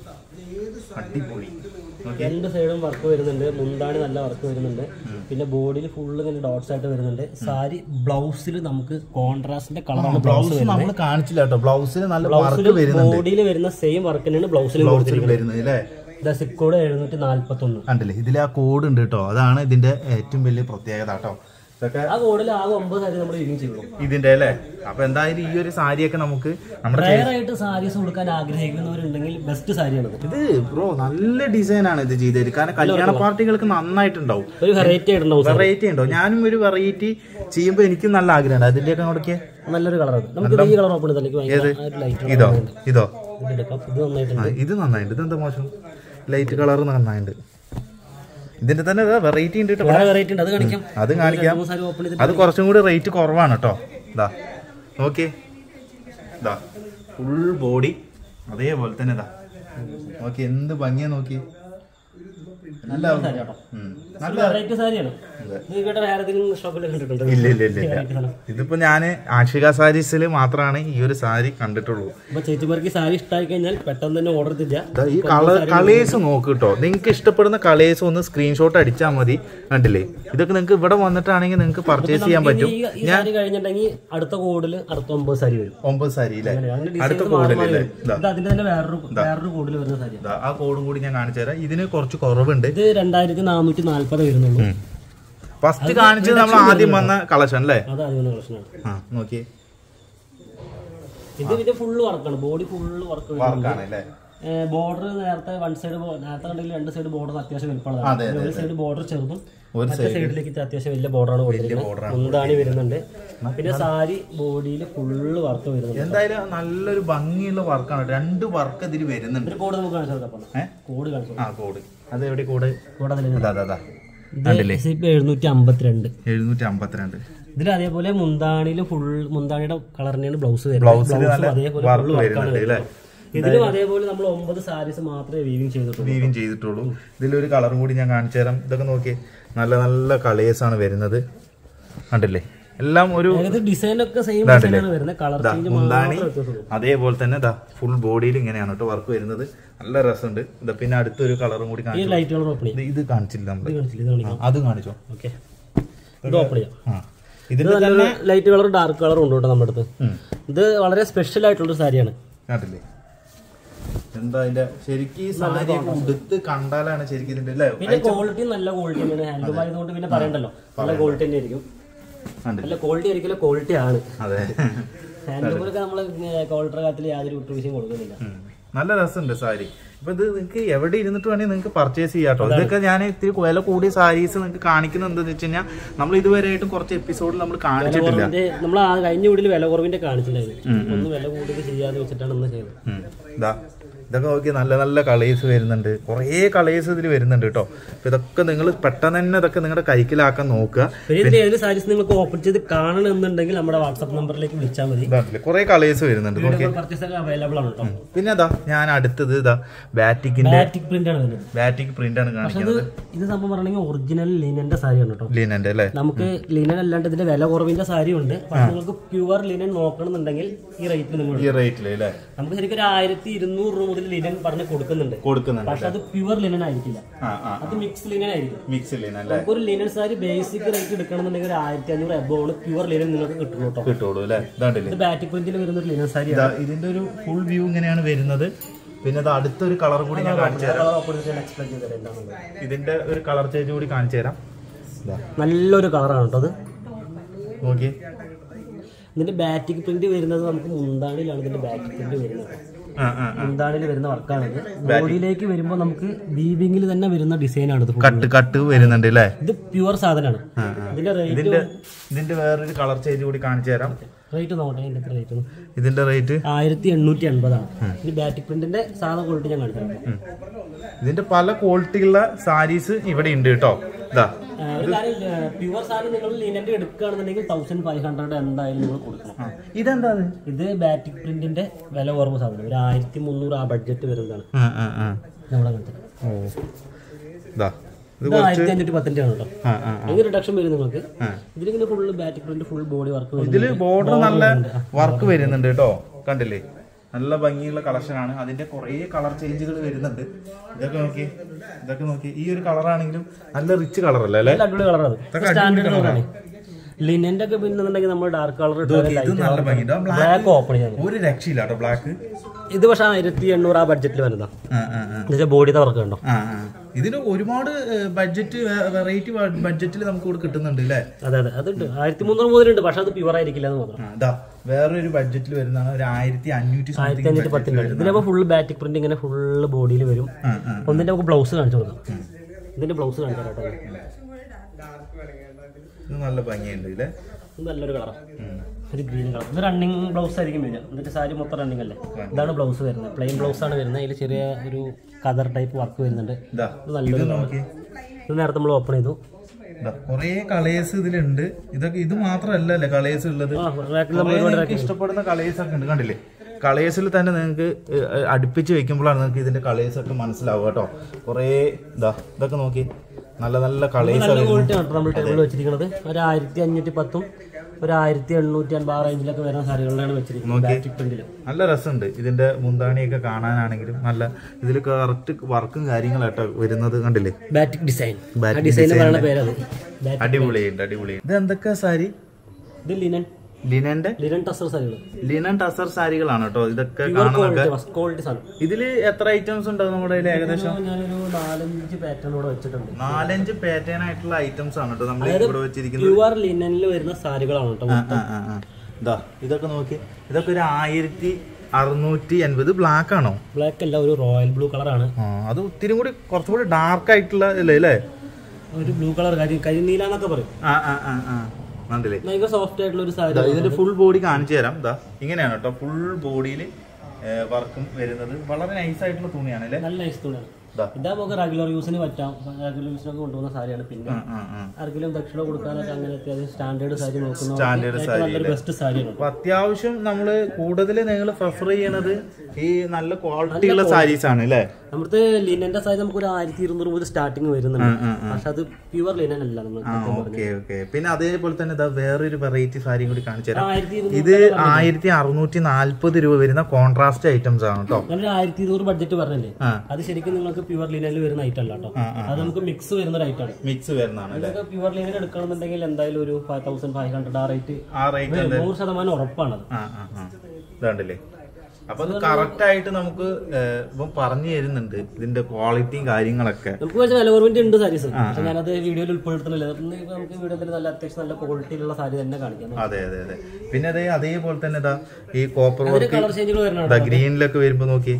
[SPEAKER 1] അടിപൊളി നോക്കി.
[SPEAKER 2] രണ്ട് സൈഡും വർക്ക് വരുന്നുണ്ട് മുന്താണി നല്ല വർക്ക് വരുന്നുണ്ട് പിന്നെ ബോഡിയിൽ ഫുള്ള് ഇങ്ങനെ ഡോട്ട്സ് ആയിട്ട് വരുന്നുണ്ട് സാരി ബ്ലൗസിൽ നമുക്ക് കോൺട്രാസ്റ്റിന്റെ കളറാണ് ബ്ലൗസ്
[SPEAKER 1] ബ്ലൗസ് നമ്മൾ കാണിച്ചില്ല കേട്ടോ ബ്ലൗസിൽ നല്ല വർക്ക് വരുന്നുണ്ട്
[SPEAKER 2] ബോഡിയിൽ വരുന്ന സെയിം വർക്ക് തന്നെയാണ് ബ്ലൗസിലും
[SPEAKER 1] ബ്ലൗസിൽ വരുന്നത് അല്ലേ
[SPEAKER 2] ഇതാ സിക്കോഡ് എഴുന്നൂറ്റി നാല്പത്തി ഒന്ന്
[SPEAKER 1] കണ്ടില്ലേ ഇതിൽ ആ കോഡ് ഉണ്ട് കേട്ടോ അതാണ് ഇതിന്റെ ഏറ്റവും വലിയ പ്രത്യേകത കേട്ടോ ഇതൊക്കെ
[SPEAKER 2] ആ കോഡിൽ ആകെ ഒമ്പത് സാരി നമ്മൾ യൂസ് ചെയ്യുള്ളൂ
[SPEAKER 1] ഇതിന്റെ അല്ലേ അപ്പൊ എന്തായാലും ഈ ഒരു സാരിയൊക്കെ നമുക്ക് നമ്മുടെ
[SPEAKER 2] റയർ ആയിട്ട് സാരീസ് കൊടുക്കാൻ ആഗ്രഹിക്കുന്നവരുണ്ടെങ്കിൽ ബെസ്റ്റ് സാരിയാണത്
[SPEAKER 1] ഇത് ബ്രോ നല്ല ഡിസൈൻ ആണ് ഇത് ചെയ്തത് കാരണം കല്യാണ പാർട്ടികൾക്ക് നന്നായിട്ടുണ്ടാവും
[SPEAKER 2] ഒരു വെറൈറ്റി ആയിട്ടുണ്ടാവും സാരി
[SPEAKER 1] വെറൈറ്റി ഉണ്ടോ ഞാനും ഒരു വെറൈറ്റി ചെയ്യുമ്പോൾ എനിക്കും നല്ല ആഗ്രഹമുണ്ട് അതിന്റെയൊക്കെ അങ്ങോട്ടൊക്കെ
[SPEAKER 2] നല്ലൊരു കളറാണ് നമുക്ക് ഈ കളർ ഓപ്പൺ ചെയ്താലേക്ക് ഭയങ്കര ലൈറ്റ്
[SPEAKER 1] ഇതോ ഇതോ
[SPEAKER 2] എടുക്കാം ഇത് നന്നായിട്ടുണ്ട്
[SPEAKER 1] ആ, ഇത് നന്നായിട്ടുണ്ട് ഇതെന്താ മോശം ലൈറ്റ് കളർ നന്നായിട്ടുണ്ട് ഇതിന്റെ തന്നെ വെറൈറ്റി ഉണ്ട് കേട്ടോ
[SPEAKER 2] വേറെ വെറൈറ്റി ഉണ്ട് അത് കാണിക്കാം
[SPEAKER 1] അത് കാണിക്കാം
[SPEAKER 2] സാരി ഓപ്പൺ ചെയ്തിട്ട്
[SPEAKER 1] അത് കുറച്ചും കൂടി റേറ്റ് കുറവാണ് കേട്ടോ ഇതാ നോക്കി ഇതാ ഫുൾ ബോഡി അതേപോലെ തന്നെ ഇതാ നോക്കി എന്ത് ഭംഗിയാ നോക്കി നല്ല ഉം. നല്ല
[SPEAKER 2] വെറൈറ്റി സാരിയാണ്
[SPEAKER 1] അതെ.
[SPEAKER 2] ഇത് ഇവിടെ വേറെ ഏതെങ്കിലും ഷോപ്പിൽ കണ്ടിട്ടുണ്ട്
[SPEAKER 1] ഇല്ല ഇല്ല ഇല്ല ഇല്ല ഇതിപ്പോ ഞാന് ആഷിക സാരീസിൽ മാത്രമാണ് ഈ ഒരു സാരി കണ്ടിട്ടുള്ളൂ
[SPEAKER 2] അപ്പൊ ചേച്ചിമാർക്ക് സാരി ഇഷ്ടമായി കഴിഞ്ഞാൽ പെട്ടെന്ന് തന്നെ ഓർഡർ തിരിച്ച
[SPEAKER 1] ദാ ഈ കളർ കളേഴ്സ് നോക്ക് കേട്ടോ നിങ്ങൾക്ക് ഇഷ്ടപ്പെടുന്ന കളേഴ്സ് ഒന്ന് സ്ക്രീൻഷോട്ട് അടിച്ചാൽ മതി കണ്ടില്ലേ ഇതൊക്കെ നിങ്ങൾക്ക് ഇവിടെ വന്നിട്ടാണെങ്കിൽ നിങ്ങൾക്ക് പർച്ചേസ് ചെയ്യാൻ പറ്റും
[SPEAKER 2] ഈ ഈ സാരി കഴിഞ്ഞിട്ടുണ്ടെങ്കിൽ അടുത്ത കോഡിൽ അടുത്ത ഒമ്പത് സാരി വരും
[SPEAKER 1] ഒമ്പത് സാരി അല്ലേ
[SPEAKER 2] അങ്ങനെ
[SPEAKER 1] അടുത്ത
[SPEAKER 2] designs മാറി മാറി
[SPEAKER 1] കോഡിലല്ലേ
[SPEAKER 2] വരും. ഇത് അതിന്റെ തന്നെ വേറൊരു വേറൊരു കോഡിൽ വരുന്ന സാരിയാണ്
[SPEAKER 1] ദാ ആ കോഡും കൂടി ഞാൻ കാണിച്ചു തരാം ഇതിന് കുറച്ച് കുറവുണ്ട്
[SPEAKER 2] ഇത് രണ്ടായിരത്തി നാനൂറ്റി നാല്പത് വരുന്നുള്ളൂ
[SPEAKER 1] ഫസ്റ്റ് കാണിച്ചത് നമ്മൾ ആദ്യം വന്ന കളക്ഷൻ അല്ലേ
[SPEAKER 2] അത് അതിന് കളക്ഷനാണ്
[SPEAKER 1] ആ നോക്കി
[SPEAKER 2] ഇത് ഇത് ഫുള്ള് വർക്കാണ് ബോഡി ഫുള്ള് വർക്ക്
[SPEAKER 1] വർക്കാണ് അല്ലേ
[SPEAKER 2] ബോർഡർ നേരത്തെ വൺ സൈഡ് നേരത്തെ കണ്ടെങ്കിൽ രണ്ട് സൈഡ് ബോർഡർ അത്യാവശ്യം
[SPEAKER 1] അതെ,
[SPEAKER 2] വലുപ്പമുള്ളതാണ് ഒരു സൈഡ് ബോർഡർ ചെറുതും
[SPEAKER 1] ഒരു
[SPEAKER 2] മറ്റേ സൈഡിലേക്ക് ഇത് അത്യാവശ്യം വലിയ ബോർഡറാണ് കൊടുത്തിരിക്കുന്നത് മുന്താണി വരുന്നുണ്ട് പിന്നെ സാരി ബോഡിയിൽ ഫുള്ള് വർക്ക് വരുന്നുണ്ട്
[SPEAKER 1] എന്തായാലും നല്ലൊരു ഭംഗിയുള്ള വർക്കാണ് രണ്ട് വർക്ക് ഇതിൽ വരുന്നുണ്ട്
[SPEAKER 2] ഒരു കോഡ് നമുക്ക് കാണിച്ചു കൊടുക്കാം
[SPEAKER 1] ഏ?
[SPEAKER 2] കോഡ് കാണിച്ചു
[SPEAKER 1] ആ കോഡ് അത് എവിടെ കോഡ്
[SPEAKER 2] കോഡ് അതിൽ
[SPEAKER 1] അതാ അതാ കണ്ടില്ലേ
[SPEAKER 2] ഇപ്പൊ എഴുന്നൂറ്റി അമ്പത്തിരണ്ട്
[SPEAKER 1] എഴുന്നൂറ്റി അമ്പത്തിരണ്ട്
[SPEAKER 2] ഇതിൽ അതേപോലെ മുന്താണിയിൽ ഫുൾ മുന്താണിയുടെ കളർ തന്നെയാണ് ബ്ലൗസ്
[SPEAKER 1] ബ്ലൗസിൽ
[SPEAKER 2] വരുന്നത്
[SPEAKER 1] നല്ല
[SPEAKER 2] അതേപോലെ
[SPEAKER 1] വർക്ക്
[SPEAKER 2] full work ആണ്
[SPEAKER 1] വരുന്നുണ്ട് അല്ലേ
[SPEAKER 2] ഇതിലും അതേപോലെ നമ്മൾ ഒമ്പത് സാരീസ് മാത്രമേ വീവിങ് ചെയ്തിട്ടുള്ളൂ
[SPEAKER 1] വീവിങ് ചെയ്തിട്ടുള്ളൂ ഇതിലൊരു കളറും കൂടി ഞാൻ കാണിച്ചു തരാം ഇതൊക്കെ നോക്കി നല്ല നല്ല കളേഴ്സ് ആണ് വരുന്നത് കണ്ടില്ലേ എല്ലാം ഒരു
[SPEAKER 2] ഏകദേശം ഡിസൈൻ ഒക്കെ സെയിം
[SPEAKER 1] ഇതാണ്ടല്ലേ?
[SPEAKER 2] ഡിസൈനാണ് വരുന്നത് കളർ
[SPEAKER 1] ദാ,
[SPEAKER 2] ചേഞ്ച്
[SPEAKER 1] മുന്താണി
[SPEAKER 2] മാത്രമേ വ്യത്യാസമുള്ളൂ
[SPEAKER 1] അതേപോലെ തന്നെ ദാ ഫുൾ ബോഡിയിൽ ഇങ്ങനെയാണ് കേട്ടോ വർക്ക് വരുന്നത് നല്ല രസമുണ്ട് ഇതാ പിന്നെ അടുത്തൊരു കളറും കൂടി
[SPEAKER 2] ഈ
[SPEAKER 1] കാണിച്ചു
[SPEAKER 2] ലൈറ്റ് കളർ ഓപ്പൺ ചെയ്യാം
[SPEAKER 1] ഇത് ഇത് കാണിച്ചില്ല നമ്മള്
[SPEAKER 2] ഇത് കാണിച്ചില്ല ഇത് കാണിക്കാം
[SPEAKER 1] അത് കാണിച്ചോ
[SPEAKER 2] ഓക്കെ ഇത് ഓപ്പൺ ചെയ്യാം
[SPEAKER 1] ആ
[SPEAKER 2] ഇത്
[SPEAKER 1] ഇതിന്റെ
[SPEAKER 2] നല്ലൊരു ലൈറ്റ് കളർ ഡാർക്ക് കളർ ഉണ്ട് കേട്ടോ നമ്മുടെ അടുത്ത്
[SPEAKER 1] ഉം.
[SPEAKER 2] ഇത് വളരെ സ്പെഷ്യൽ ആയിട്ടുള്ള സാരിയാണ്
[SPEAKER 1] കണ്ടില്ലേ എന്താ അതിന്റെ ശരിക്കും ഈ സാരി ഉടുത്ത് കണ്ടാലാണ് ശരിക്കും ഇതിന്റെ അല്ലേ
[SPEAKER 2] പിന്നെ ക്വാളിറ്റി നല്ല ക്വാളിറ്റി തന്നെയാണ് ഹാൻഡ് ആയതുകൊണ്ട് പിന്നെ പറയണ്ടല്ലോ നല്ല ക്വാളിറ്റി തന്നെ ആയിരിക്കും
[SPEAKER 1] കണ്ടില്ലേ
[SPEAKER 2] നല്ല ക്വാളിറ്റി ആയിരിക്കില്ല ക്വാളിറ്റി ആണ്
[SPEAKER 1] അതെ
[SPEAKER 2] ഹാൻഡ് ഒക്കെ നമ്മൾ ക്വാളിറ്റിയുടെ കാര്യത്തിൽ യാതൊരു വിട്ടുവീഴ്ചയും കൊടുക്കുന്നില്ല
[SPEAKER 1] ഉം. നല്ല രസമുണ്ട് സാരി ഇപ്പൊ ഇത് നിങ്ങൾക്ക് എവിടെ ഇരുന്നിട്ട് വേണമെങ്കിൽ നിങ്ങൾക്ക് പർച്ചേസ് ചെയ്യാട്ടോ ഇതൊക്കെ ഞാൻ ഇത്തിരി വില കൂടിയ സാരീസ് നിങ്ങൾക്ക് കാണിക്കുന്നത് എന്താന്ന് വെച്ച് കഴിഞ്ഞാൽ നമ്മൾ ഇതുവരെയായിട്ടും കുറച്ച് എപ്പിസോഡിൽ നമ്മൾ കാണിച്ചിട്ടില്ല
[SPEAKER 2] കുറവിന്റെ നമ്മൾ ആ കഴിഞ്ഞ വീട്ടിൽ വില കുറവിന്റെ കാണിച്ചിട്ടുണ്ടായിരുന്നു ഒന്ന് വില കൂടുതൽ ചെയ്യാന്ന് വെച്ചിട്ടാണ് ഇന്ന് ചെയ്തത്
[SPEAKER 1] ഉം. ഇതാ ഇതൊക്കെ നോക്കി നല്ല നല്ല കളേഴ്സ് വരുന്നുണ്ട് കുറേ കളേഴ്സ് ഇതിൽ വരുന്നുണ്ട് കേട്ടോ അപ്പൊ ഇതൊക്കെ നിങ്ങൾ പെട്ടെന്ന് തന്നെ ഇതൊക്കെ നിങ്ങളുടെ കൈക്കലാക്കാൻ നോക്കുക
[SPEAKER 2] പിന്നെ ഇതിന്റെ ഏത് സാരീസ് നിങ്ങൾക്ക് ഓപ്പൺ ചെയ്ത് കാണണമെന്നുണ്ടെങ്കിൽ നമ്മുടെ വാട്സ്ആപ്പ് നമ്പറിലേക്ക് വിളിച്ചാൽ മതി
[SPEAKER 1] ഇതാണ്ടില്ലേ കുറേ കളേഴ്സ് വരുന്നുണ്ട് നോക്കി
[SPEAKER 2] പർച്ചേസ് ഒക്കെ അവൈലബിൾ ആണ് കേട്ടോ
[SPEAKER 1] പിന്നെ അതാ ഞാൻ അടുത്തത് ഇതാ ബാറ്റിക്കിന്റെ
[SPEAKER 2] ബാറ്റിക് പ്രിന്റ് ആണ് വരുന്നത്
[SPEAKER 1] ബാറ്റിക് പ്രിന്റ് ആണ്
[SPEAKER 2] ഇത്
[SPEAKER 1] കാണിക്കുന്നത്
[SPEAKER 2] ഇത് സംഭവം പറഞ്ഞെങ്കിൽ ഒറിജിനൽ ലിനന്റെ സാരിയാണ് കേട്ടോ
[SPEAKER 1] ലീനന്റെ അല്ലേ
[SPEAKER 2] നമുക്ക് ലിനൻ അല്ലാണ്ട് ഇതിന്റെ വില കുറവിന്റെ സാരി ഉണ്ട് പക്ഷെ നിങ്ങൾക്ക് പ്യുവർ ലിനൻ നോക്കണമെന്നുണ്ടെങ്കിൽ ഈ റേറ്റിൽ നിങ്ങൾ
[SPEAKER 1] ഈ റേറ്റില് അല്ലേ
[SPEAKER 2] നമുക്ക് ശരിക്കും ഒരു ആയിരത്തി ഇരുന്നൂറ് രൂപ മുതൽ ലിനൻ പറഞ്ഞ് കൊടുക്കുന്നുണ്ട്
[SPEAKER 1] കൊടുക്കുന്നുണ്ട്
[SPEAKER 2] പക്ഷെ അത് പ്യുവർ ലിനൻ ആയിരിക്കില്ല
[SPEAKER 1] ആ ആ
[SPEAKER 2] അത് മിക്സ് ലിനൻ ആയിരിക്കും
[SPEAKER 1] മിക്സ് ലീന അല്ലേ
[SPEAKER 2] നമുക്ക് ഒരു ലിനൻ സാരി ബേസിക് റേറ്റ് എടുക്കണമെന്നുണ്ടെങ്കിൽ ഒരു ആയിരത്തി അഞ്ഞൂറ് എബോ ആണ് പ്യുവർ ലിനൻ നിങ്ങൾക്ക് കിട്ടും കേട്ടോ
[SPEAKER 1] കിട്ടുള്ളൂ അല്ലേ ഇതാണ്ടില്ലേ
[SPEAKER 2] ഇത് ബാറ്റിക് പ്രിന്റിൽ വരുന്ന ഒരു ലിനൻ സാരി
[SPEAKER 1] ഇതാ ഇതിന്റെ ഒരു ഫുൾ വ്യൂ ഇങ്ങനെയാണ് വരുന്നത് പിന്നെ ഇത് അടുത്തൊരു കളർ കൂടി ഞാൻ കാണിച്ചു തരാം
[SPEAKER 2] എക്സ്പ്ലെയിൻ ചെയ്ത് തരാം എന്താണെന്ന്.
[SPEAKER 1] ഇതിന്റെ ഒരു കളർ ചേഞ്ച് കൂടി കാണിച്ചു തരാം ഇതാ
[SPEAKER 2] നല്ലൊരു കളറാണ് കേട്ടോ അത്
[SPEAKER 1] നോക്കി
[SPEAKER 2] ഇതിന്റെ ബാറ്റിക് പ്രിന്റ് വരുന്നത് നമുക്ക് മുന്താണിയിലാണ് ഇതിന്റെ ബാറ്റിക് പ്രിന്റ് വരുന്നത്
[SPEAKER 1] ആ ആ
[SPEAKER 2] മുന്താണിയിൽ വരുന്ന വർക്കാണിത് ബോഡിയിലേക്ക് വരുമ്പോൾ നമുക്ക് വീവിംഗിൽ തന്നെ വരുന്ന ഡിസൈനാണ് ഇത് full.
[SPEAKER 1] കട്ട് കട്ട് വരുന്നുണ്ട് അല്ലേ
[SPEAKER 2] ഇത് പ്യുവർ സാധനമാണ് ഇതിന്റെ റേറ്റ്
[SPEAKER 1] ഇതിന്റെ ഇതിന്റെ വേറൊരു കളർ ചേഞ്ച് കൂടി കാണിച്ചു തരാം
[SPEAKER 2] റേറ്റ് നോക്കട്ടെ ഇതിന്റെ റേറ്റ്
[SPEAKER 1] ഇതിന്റെ റേറ്റ്
[SPEAKER 2] ആയിരത്തി എണ്ണൂറ്റി എൺപതാണ് ഇനി ബാറ്റിക് പ്രിന്റിന്റെ സാധാ ക്വാളിറ്റി ഞാൻ കാണിച്ചു തരാം
[SPEAKER 1] ഇതിന്റെ പല ക്വാളിറ്റി ഉള്ള സാരീസ് ഇവിടെ ഉണ്ട് കേട്ടോ ഇതാ
[SPEAKER 2] ആ, ഒരു കാര്യം പ്യുവർ സാരി നിങ്ങൾ ലിനന്റെ എടുക്കുകയാണെന്നുണ്ടെങ്കിൽ തൗസൻഡ് ഫൈവ് ഹൺഡ്രഡ് എന്തായാലും നിങ്ങൾ കൊടുക്കണം
[SPEAKER 1] ആ, ഇതെന്താ ഇത്?
[SPEAKER 2] ഇത് ബാറ്റിക് പ്രിന്റിന്റെ വില കുറവ് സാധനം ഒരു ആയിരത്തി മുന്നൂറ് ആ ബഡ്ജറ്റ് വരുന്നതാണ്
[SPEAKER 1] ആ, ആ, ആ.
[SPEAKER 2] നമ്മുടെ അങ്ങനത്തെ
[SPEAKER 1] ഓ ഇതാ ഇത്
[SPEAKER 2] ഇത് ആയിരത്തി അഞ്ഞൂറ്റി പത്തിന്റെ ആണ് കേട്ടോ
[SPEAKER 1] ആ ആ
[SPEAKER 2] അതിന് റിഡക്ഷൻ വരും നിങ്ങൾക്ക്
[SPEAKER 1] ആ.
[SPEAKER 2] ഇതിലിങ്ങനെ full batik print full body work
[SPEAKER 1] ഇതില് ബോർഡർ നല്ല വർക്ക് വരുന്നുണ്ട് കേട്ടോ കണ്ടില്ലേ നല്ല ഭംഗിയുള്ള കളക്ഷൻ ആണ് അതിന്റെ കുറേ കളർ ചേഞ്ചുകൾ വരുന്നുണ്ട് ഇതൊക്കെ നോക്കി ഇതൊക്കെ നോക്കി ഈ ഒരു കളർ ആണെങ്കിലും നല്ല റിച്ച് കളർ അല്ലേ അല്ലേ
[SPEAKER 2] അടിപൊളി കളറാണ് സ്റ്റാൻഡേർഡ് കളറാണ് ലിനന്റെ ഒക്കെ പിന്നുണ്ടെങ്കിൽ നമ്മൾ ഡാർക്ക് കളർ
[SPEAKER 1] ഇത് നല്ല ഭംഗിയുണ്ട് ആ black
[SPEAKER 2] ബ്ലാക്ക് ഓപ്പൺ ചെയ്യാൻ
[SPEAKER 1] ഒരു രക്ഷയില്ല കേട്ടോ ബ്ലാക്ക്
[SPEAKER 2] ഇത് പക്ഷേ ആയിരത്തി എണ്ണൂറ് ആ ബഡ്ജറ്റിൽ വരുന്നതാ
[SPEAKER 1] ആ ആ ആ
[SPEAKER 2] എന്നുവെച്ചാൽ ബോഡിയുടെ വർക്ക് കണ്ടോ
[SPEAKER 1] ആ ആ. ഇതിന് ഒരുപാട് ബഡ്ജറ്റ് വെറൈറ്റി ബഡ്ജറ്റിൽ നമുക്ക് ഇവിടെ കിട്ടുന്നുണ്ട് അല്ലേ
[SPEAKER 2] അതെ അതെ അതുണ്ട് ആയിരത്തി മുന്നൂറ് മുതലുണ്ട് പക്ഷെ അത് പ്യുവർ ആയിരിക്കില്ല എന്ന് മാത്രം
[SPEAKER 1] ആ, ഇതാ വേറൊരു ബഡ്ജറ്റിൽ വരുന്നതാണ് ഒരു ആയിരത്തി അഞ്ഞൂറ്റി
[SPEAKER 2] ആയിരത്തി അഞ്ഞൂറ്റി പത്തിന്റെ ഇതിലപ്പോ ഫുള്ള് ബാറ്റിക് പ്രിന്റ് ഇങ്ങനെ ഫുള്ള് ബോഡിയിൽ വരും
[SPEAKER 1] ആ ആ
[SPEAKER 2] ഒന്നിന്റെ നമുക്ക് ബ്ലൗസ് കാണിച്ചു കൊടുക്കാം ഇതിന്റെ ബ്ലൗസ് കാണിച്ചു തരാം കേട്ടോ
[SPEAKER 1] ഇത് നല്ല ഭംഗിയുണ്ട് ഇല്ലേ
[SPEAKER 2] ഇത് നല്ലൊരു കളറാണ് ഒരു ഗ്രീൻ കളർ ഇത് റണ്ണിങ് ബ്ലൗസ് ആയിരിക്കും വരിക എന്നിട്ട് സാരി മൊത്തം റണ്ണിങ് അല്ലേ ഇതാണ് ബ്ലൗസ് വരുന്നത് പ്ലെയിൻ ബ്ലൗസ് ആണ് വരുന്നത് അതിൽ ചെറിയ ഒരു കതർ ടൈപ്പ് വർക്ക് വരുന്നുണ്ട്
[SPEAKER 1] ഇതാ
[SPEAKER 2] ഇത് നല്ലൊരു
[SPEAKER 1] ഇത് നോക്കി
[SPEAKER 2] ഇത് നേരത്തെ നമ്മൾ ഓപ്പൺ ചെയ്തു
[SPEAKER 1] ഇതാ കുറേ കളേഴ്സ് ഇതിലുണ്ട് ഇതൊക്കെ ഇത് മാത്രമല്ല അല്ലേ കളേഴ്സ് ഉള്ളത്
[SPEAKER 2] ആ റാക്കിൽ നമ്മൾ
[SPEAKER 1] കുറേ നിങ്ങൾക്ക് ഇഷ്ടപ്പെടുന്ന കളേഴ്സ് ഒക്കെ ഉണ്ട് കണ്ടില്ലേ കളേഴ്സിൽ തന്നെ നിങ്ങൾക്ക് ഏഹ്, അടുപ്പിച്ച് വെക്കുമ്പോഴാണ് നിങ്ങൾക്ക് ഇതിന്റെ കളേഴ്സ് ഒക്കെ മനസ്സിലാവുക കേട്ടോ കുറേ ഇതാ ഇതൊക്കെ നോക്കി നല്ല നല്ല കളേഴ്സ്
[SPEAKER 2] നല്ല ക്വാളിറ്റി ആണ് നമ്മൾ ടേബിൾ വെച്ചിരിക്കുന്നത് ഒരു ആയിരത്തി അഞ്ഞൂറ്റി പത്തും ഒരു ആയിരത്തി എണ്ണൂറ്റി അൻപത് ആ റേഞ്ചിലൊക്കെ വരുന്ന സാരികളിലാണ് വെച്ചിരിക്കുന്നത് ബാറ്റിക് പ്രിന്റിൽ
[SPEAKER 1] നല്ല രസമുണ്ട് ഇതിന്റെ മുന്താണിയൊക്കെ കാണാനാണെങ്കിലും നല്ല ഇതിൽ കറക്റ്റ് വർക്കും കാര്യങ്ങളാട്ടോ വരുന്നത് കണ്ടില്ലേ
[SPEAKER 2] ബാറ്റിക് ഡിസൈൻ ആ
[SPEAKER 1] Batik
[SPEAKER 2] ഡിസൈൻ പറയുന്ന പേരത് ബാറ്റിക്
[SPEAKER 1] അടിപൊളിയുണ്ട് അടിപൊളിയുണ്ട് ഇത് എന്തൊക്കെ സാരി
[SPEAKER 2] ഇത് ലിനൻ
[SPEAKER 1] ലിനന്റെ
[SPEAKER 2] ലിനൻ ടസർ സാരികൾ
[SPEAKER 1] ലിനൻ ടസർ സാരികളാണ് കേട്ടോ ഇതൊക്കെ
[SPEAKER 2] പ്യുവർ
[SPEAKER 1] കാണുന്നതൊക്കെ
[SPEAKER 2] ക്വാളിറ്റി ഫസ്റ്റ് ക്വാളിറ്റി സാധനം
[SPEAKER 1] ഇതില് എത്ര ഐറ്റംസ് ഉണ്ട് നമ്മുടെ കയ്യിൽ ഏകദേശം
[SPEAKER 2] ഞാനൊരു നാലഞ്ച് പാറ്റേൺ ഇവിടെ വെച്ചിട്ടുണ്ട്
[SPEAKER 1] നാലഞ്ച് പാറ്റേൺ ആയിട്ടുള്ള ഐറ്റംസ് ആണ് കേട്ടോ നമ്മൾ ഇവിടെ വെച്ചിരിക്കുന്നത്
[SPEAKER 2] പ്യുവർ ലിനനിൽ വരുന്ന സാരികളാണ് കേട്ടോ
[SPEAKER 1] ആ, ആ, ആ, ആ. ഇതാ ഇതൊക്കെ നോക്കി ഇതൊക്കെ ഒരു ആയിരത്തി അറുന്നൂറ്റി എൺപത് ബ്ലാക്ക് ആണോ
[SPEAKER 2] ബ്ലാക്ക് അല്ല ഒരു റോയൽ ബ്ലൂ കളറാണ്
[SPEAKER 1] ആ അത് ഒത്തിരി കൂടി കുറച്ചുകൂടി ഡാർക്ക് ആയിട്ടുള്ള അല്ലേ അല്ലേ
[SPEAKER 2] ഒരു ബ്ലൂ കളർ കരി കരിനീല എന്നൊക്കെ പറയും
[SPEAKER 1] ആ ആ ആ ആ കണ്ടില്ലേ
[SPEAKER 2] ഭയങ്കര സോഫ്റ്റ് ആയിട്ടുള്ള ഒരു സാരി
[SPEAKER 1] ഇതാ, ഇതിന്റെ ഫുൾ ബോഡി കാണിച്ചു തരാം ഇതാ ഇങ്ങനെയാണ് കേട്ടോ ഫുൾ ബോഡിയിൽ വർക്കും വരുന്നത് വളരെ നൈസ് ആയിട്ടുള്ള തുണിയാണ് അല്ലേ
[SPEAKER 2] നല്ല നൈസ് തുണിയാണ്
[SPEAKER 1] ഇതാ.
[SPEAKER 2] ഇതാ നമുക്ക് റെഗുലർ യൂസിന് പറ്റാം റെഗുലർ യൂസിനൊക്കെ കൊണ്ടുപോകുന്ന സാരിയാണ് പിന്നെ
[SPEAKER 1] ആ, ആ, ആ.
[SPEAKER 2] ആർക്കെങ്കിലും ദക്ഷിണ കൊടുക്കാനൊക്കെ അങ്ങനെ അത്യാവശ്യം സ്റ്റാൻഡേർഡ് സാരി നോക്കുന്ന
[SPEAKER 1] Standard
[SPEAKER 2] ഏറ്റവും നല്ലൊരു ബെസ്റ്റ് സാരിയാണ്
[SPEAKER 1] അപ്പൊ അത്യാവശ്യം നമ്മള് കൂടുതൽ നിങ്ങൾ പ്രിഫർ ചെയ്യണത് ഈ നല്ല ക്വാളിറ്റി ഉള്ള സാരീസ് ആണ് അല്ലേ
[SPEAKER 2] നമ്മുടെ ലിനന്റെ സാരി നമുക്ക് ഒരു ആയിരത്തി ഇരുന്നൂറ് മുതൽ സ്റ്റാർട്ടിങ് വരുന്നുണ്ട് പക്ഷെ അത് പ്യുവർ ലിനൻ അല്ല നമ്മൾ
[SPEAKER 1] ആ ഓക്കെ ഓക്കെ പിന്നെ അതേപോലെ തന്നെ ഇതാ വേറൊരു വെറൈറ്റി സാരിയും കൂടി കാണിച്ചു തരാം
[SPEAKER 2] ആയിരത്തി ഇരുന്നൂറ്
[SPEAKER 1] ഇത് ആയിരത്തി അറുന്നൂറ്റി നാല്പത് രൂപ വരുന്ന കോൺട്രാസ്റ്റ് ഐറ്റംസ് ആണ് കേട്ടോ
[SPEAKER 2] അങ്ങനെ ആയിരത്തി ഇരുന്നൂറ് ബഡ്ജറ്റ് പറഞ്ഞില്ലേ
[SPEAKER 1] ആ.
[SPEAKER 2] അത് ശരിക്കും നിങ്ങൾക്ക് പ്യുവർ ലിനനിൽ വരുന്ന ഐറ്റം അല്ല കേട്ടോ അത് നമുക്ക് മിക്സ് വരുന്ന ഒരു ഐറ്റം ആണ്
[SPEAKER 1] മിക്സ് വരുന്നതാണ് അല്ലേ
[SPEAKER 2] നിങ്ങൾക്ക് പ്യുവർ ലിനൻ എടുക്കണമെന്നുണ്ടെങ്കിൽ എന്തായാലും ഒരു ഫൈവ് തൗസൻഡ് ഫൈവ് ഹൺഡ്രഡ് ആ റേറ്റ്
[SPEAKER 1] ആ റേറ്റ്
[SPEAKER 2] നൂറ് ശതമാനം ഉറപ്പാണത്
[SPEAKER 1] ആ ആ ആ ഇതാണ്ടല്ലേ അപ്പൊ അത് കറക്റ്റ് ആയിട്ട് നമുക്ക് ഏഹ്, ഇപ്പം പറഞ്ഞു തരുന്നുണ്ട് ഇതിന്റെ ക്വാളിറ്റിയും കാര്യങ്ങളൊക്കെ
[SPEAKER 2] നമുക്ക് കുറച്ച് വില കുറവിന്റെ ഉണ്ട് സാരീസ് പക്ഷെ ഞാനത് വീഡിയോയിൽ ഉൾപ്പെടുത്തുന്നില്ല ഇന്ന് ഇപ്പൊ നമുക്ക് വീഡിയോയിൽ നല്ല അത്യാവശ്യം നല്ല ക്വാളിറ്റിയിലുള്ള സാരി തന്നെ കാണിക്കാം
[SPEAKER 1] അതെ അതെ അതെ പിന്നെ അതേ അതേപോലെ തന്നെ ഇതാ ഈ കോപ്പർ
[SPEAKER 2] അതിന്
[SPEAKER 1] വർക്ക്
[SPEAKER 2] കളർ ചേഞ്ചുകൾ വരണം
[SPEAKER 1] ഗ്രീനിലൊക്കെ വരുമ്പോ നോക്കി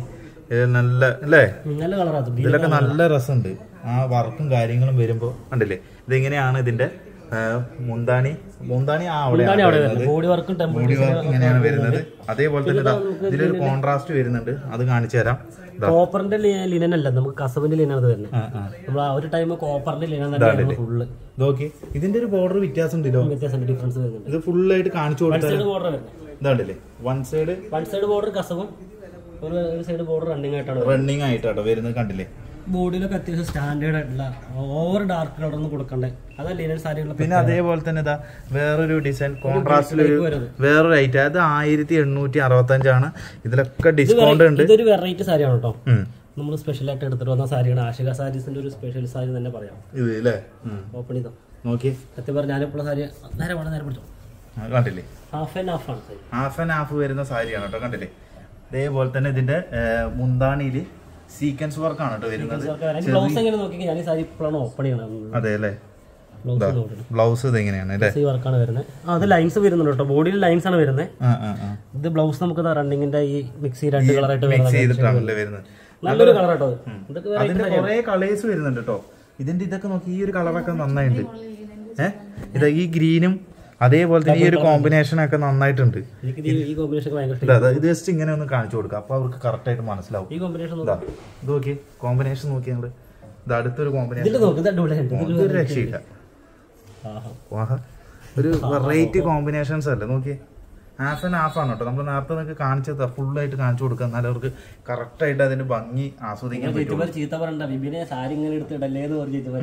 [SPEAKER 1] ഇത് നല്ല അല്ലേ
[SPEAKER 2] നല്ല കളറാണ്
[SPEAKER 1] ഇതിലൊക്കെ നല്ല രസമുണ്ട് ആ വർക്കും കാര്യങ്ങളും വരുമ്പോ കണ്ടില്ലേ ഇതെങ്ങനെയാണ് ഇതിന്റെ ആ, മുന്താണി മുന്താണി ആ അവിടെയാണ് വരുന്നത്
[SPEAKER 2] ബോഡി വർക്കും ടെമ്പിൾ
[SPEAKER 1] ബോഡി വർക്ക് ഇങ്ങനെയാണ് വരുന്നത് അതേപോലെ തന്നെ ഇതാ, ഇതിലൊരു കോൺട്രാസ്റ്റ് വരുന്നുണ്ട് അത് കാണിച്ചു തരാം ഇതാ.
[SPEAKER 2] കോപ്പറിന്റെ ലിനൻ അല്ല നമുക്ക് കസവിന്റെ ലിനാണ് ഇത് വരുന്നത്
[SPEAKER 1] ആ, ആ.
[SPEAKER 2] നമ്മൾ ആ ഒരു ടൈം കോപ്പറിന്റെ ലിനൻ തന്നെയാണ് ഫുള്ള്
[SPEAKER 1] ഇത് നോക്കി ഇതിന്റെ ഒരു ബോർഡർ വ്യത്യാസം ഉണ്ടല്ലോ
[SPEAKER 2] വ്യത്യാസം ഡിഫറൻസ് വരുന്നുണ്ട്
[SPEAKER 1] ഇത് ഫുള്ളായിട്ട് കാണിച്ചു കൊടുത്താൽ
[SPEAKER 2] സൈഡ് ബോർഡർ വരുന്നത്
[SPEAKER 1] ഇതാണ്ടില്ലേ one side
[SPEAKER 2] one side border കസവും ഒരു ഒരു സൈഡ് ബോർഡർ റണ്ണിങ് ആയിട്ടാണ് വരുന്നത്.
[SPEAKER 1] റണ്ണിങ് ആയിട്ടാട്ടോ വരുന്നത് കണ്ടില്ലേ
[SPEAKER 2] ബോഡിയിലൊക്കെ അത്യാവശ്യം സ്റ്റാൻഡേർഡ് ആയിട്ടുള്ള ഓവർ ഡാർക്ക് കളർ ഒന്നും കൊടുക്കണ്ടേ അതാ ലിനൻ സാരിയുള്ള
[SPEAKER 1] പിന്നെ അതേപോലെ തന്നെ ഇതാ വേറൊരു ഡിസൈൻ കോൺട്രാസ്റ്റിൽ ഒരു
[SPEAKER 2] വരുന്നത്.
[SPEAKER 1] വേറൊരു ഐറ്റം അത് ആയിരത്തി എണ്ണൂറ്റി അറുപത്തി അഞ്ചാണ് ഇതിലൊക്കെ ഡിസ്കൗണ്ട് ഉണ്ട്
[SPEAKER 2] ഇതൊരു വെറൈറ്റി സാരിയാണ് കേട്ടോ
[SPEAKER 1] ഉം.
[SPEAKER 2] നമ്മൾ സ്പെഷ്യൽ ആയിട്ട് എടുത്തിട്ട് വന്ന സാരിയാണ് ആഷിക സാരീസിന്റെ ഒരു സ്പെഷ്യൽ സാരി തന്നെ പറയാം
[SPEAKER 1] ഇത് അല്ലേ ഉം.
[SPEAKER 2] ഓപ്പൺ ചെയ്തോ
[SPEAKER 1] നോക്കി
[SPEAKER 2] സത്യം പറഞ്ഞ ഞാനിപ്പോൾ സാരി നേരെ വേണം നേരെ പിടിച്ചോ
[SPEAKER 1] ആ, കണ്ടില്ലേ
[SPEAKER 2] ഹാഫ് ആൻഡ് ഹാഫ് ആണ് സാരി
[SPEAKER 1] ഹാഫ് ആൻഡ് ഹാഫ് വരുന്ന സാരിയാണ് കേട്ടോ കണ്ടില്ലേ അതേപോലെ തന്നെ ഇതിന്റെ മുന്താണിയില് സീക്വൻസ് വർക്കാണ് കേട്ടോ വരുന്നത്
[SPEAKER 2] ബ്ലൗസ് എങ്ങനെ നോക്കി ഞാൻ ഈ സാരി ഇപ്പോഴാണ് ഓപ്പൺ ചെയ്യണത്
[SPEAKER 1] അതെ അല്ലേ
[SPEAKER 2] ബ്ലൗസ് നോക്കണം
[SPEAKER 1] ബ്ലൗസ് ഇത് എങ്ങനെയാണ് അല്ലേ
[SPEAKER 2] ഈ വർക്കാണ് വരുന്നത് ആ അത് ലൈൻസ് വരുന്നുണ്ട് കേട്ടോ ബോഡിയിൽ ലൈൻസ് ആണ് വരുന്നത്
[SPEAKER 1] ആ ആ ആ
[SPEAKER 2] ഇത് ബ്ലൗസ് നമുക്ക് റണ്ണിങ്ങിന്റെ ഈ മിക്സി രണ്ട് കളറായിട്ട്
[SPEAKER 1] മിക്സ് ചെയ്തിട്ടാണല്ലേ വരുന്നത്
[SPEAKER 2] നല്ലൊരു കളർ കേട്ടോ ഇത്. ഇതൊക്കെ വേറെ
[SPEAKER 1] അതിന്റെ കുറെ കളേഴ്സ് വരുന്നുണ്ട് കേട്ടോ ഇതിന്റെ ഇതൊക്കെ നോക്കി ഈ ഒരു കളറൊക്കെ നന്നായിട്ടുണ്ട് ഏഹ് ഇത് ഈ ഗ്രീനും അതേപോലെ തന്നെ ഈ ഒരു കോമ്പിനേഷൻ ഒക്കെ നന്നായിട്ടുണ്ട്
[SPEAKER 2] എനിക്ക് ഇത് ഈ കോമ്പിനേഷൻ ഒക്കെ ഭയങ്കര
[SPEAKER 1] ഇതാ, ഇതാ, ഇത് ജസ്റ്റ് ഇങ്ങനെ ഒന്ന് കാണിച്ചു കൊടുക്കുക അപ്പൊ അവർക്ക് കറക്റ്റ് ആയിട്ട് മനസ്സിലാവും
[SPEAKER 2] ഈ കോമ്പിനേഷൻ
[SPEAKER 1] ഇതാ ഇത് നോക്കി കോമ്പിനേഷൻ നോക്കി ഞങ്ങള് ഇത് അടുത്തൊരു കോമ്പിനേഷൻ
[SPEAKER 2] ഇതിൽ നോക്ക് ഇത് അടിപൊളിയുണ്ട് ഇതിൽ
[SPEAKER 1] ഒരു രക്ഷയില്ല
[SPEAKER 2] ആഹാ.
[SPEAKER 1] വാഹ ഒരു വെറൈറ്റി കോമ്പിനേഷൻസ് അല്ലേ നോക്കി ഹാഫ് ആൻഡ് ഹാഫ് ആണ് കേട്ടോ നമ്മൾ നേരത്തെ നിങ്ങൾക്ക് കാണിച്ചത് ഫുള്ളായിട്ട് കാണിച്ചു കൊടുക്കുക എന്നാലും അവർക്ക് കറക്റ്റ് ആയിട്ട് അതിന്റെ ഭംഗി ആസ്വദിക്കാൻ പറ്റും
[SPEAKER 2] ചേച്ചിമാർ ചീത്ത പറയണ്ട ബിബിനെ സാരി ഇങ്ങനെ എടുത്ത് ഇടല്ലേ എന്ന് പറഞ്ഞ് ചേച്ചിമാർ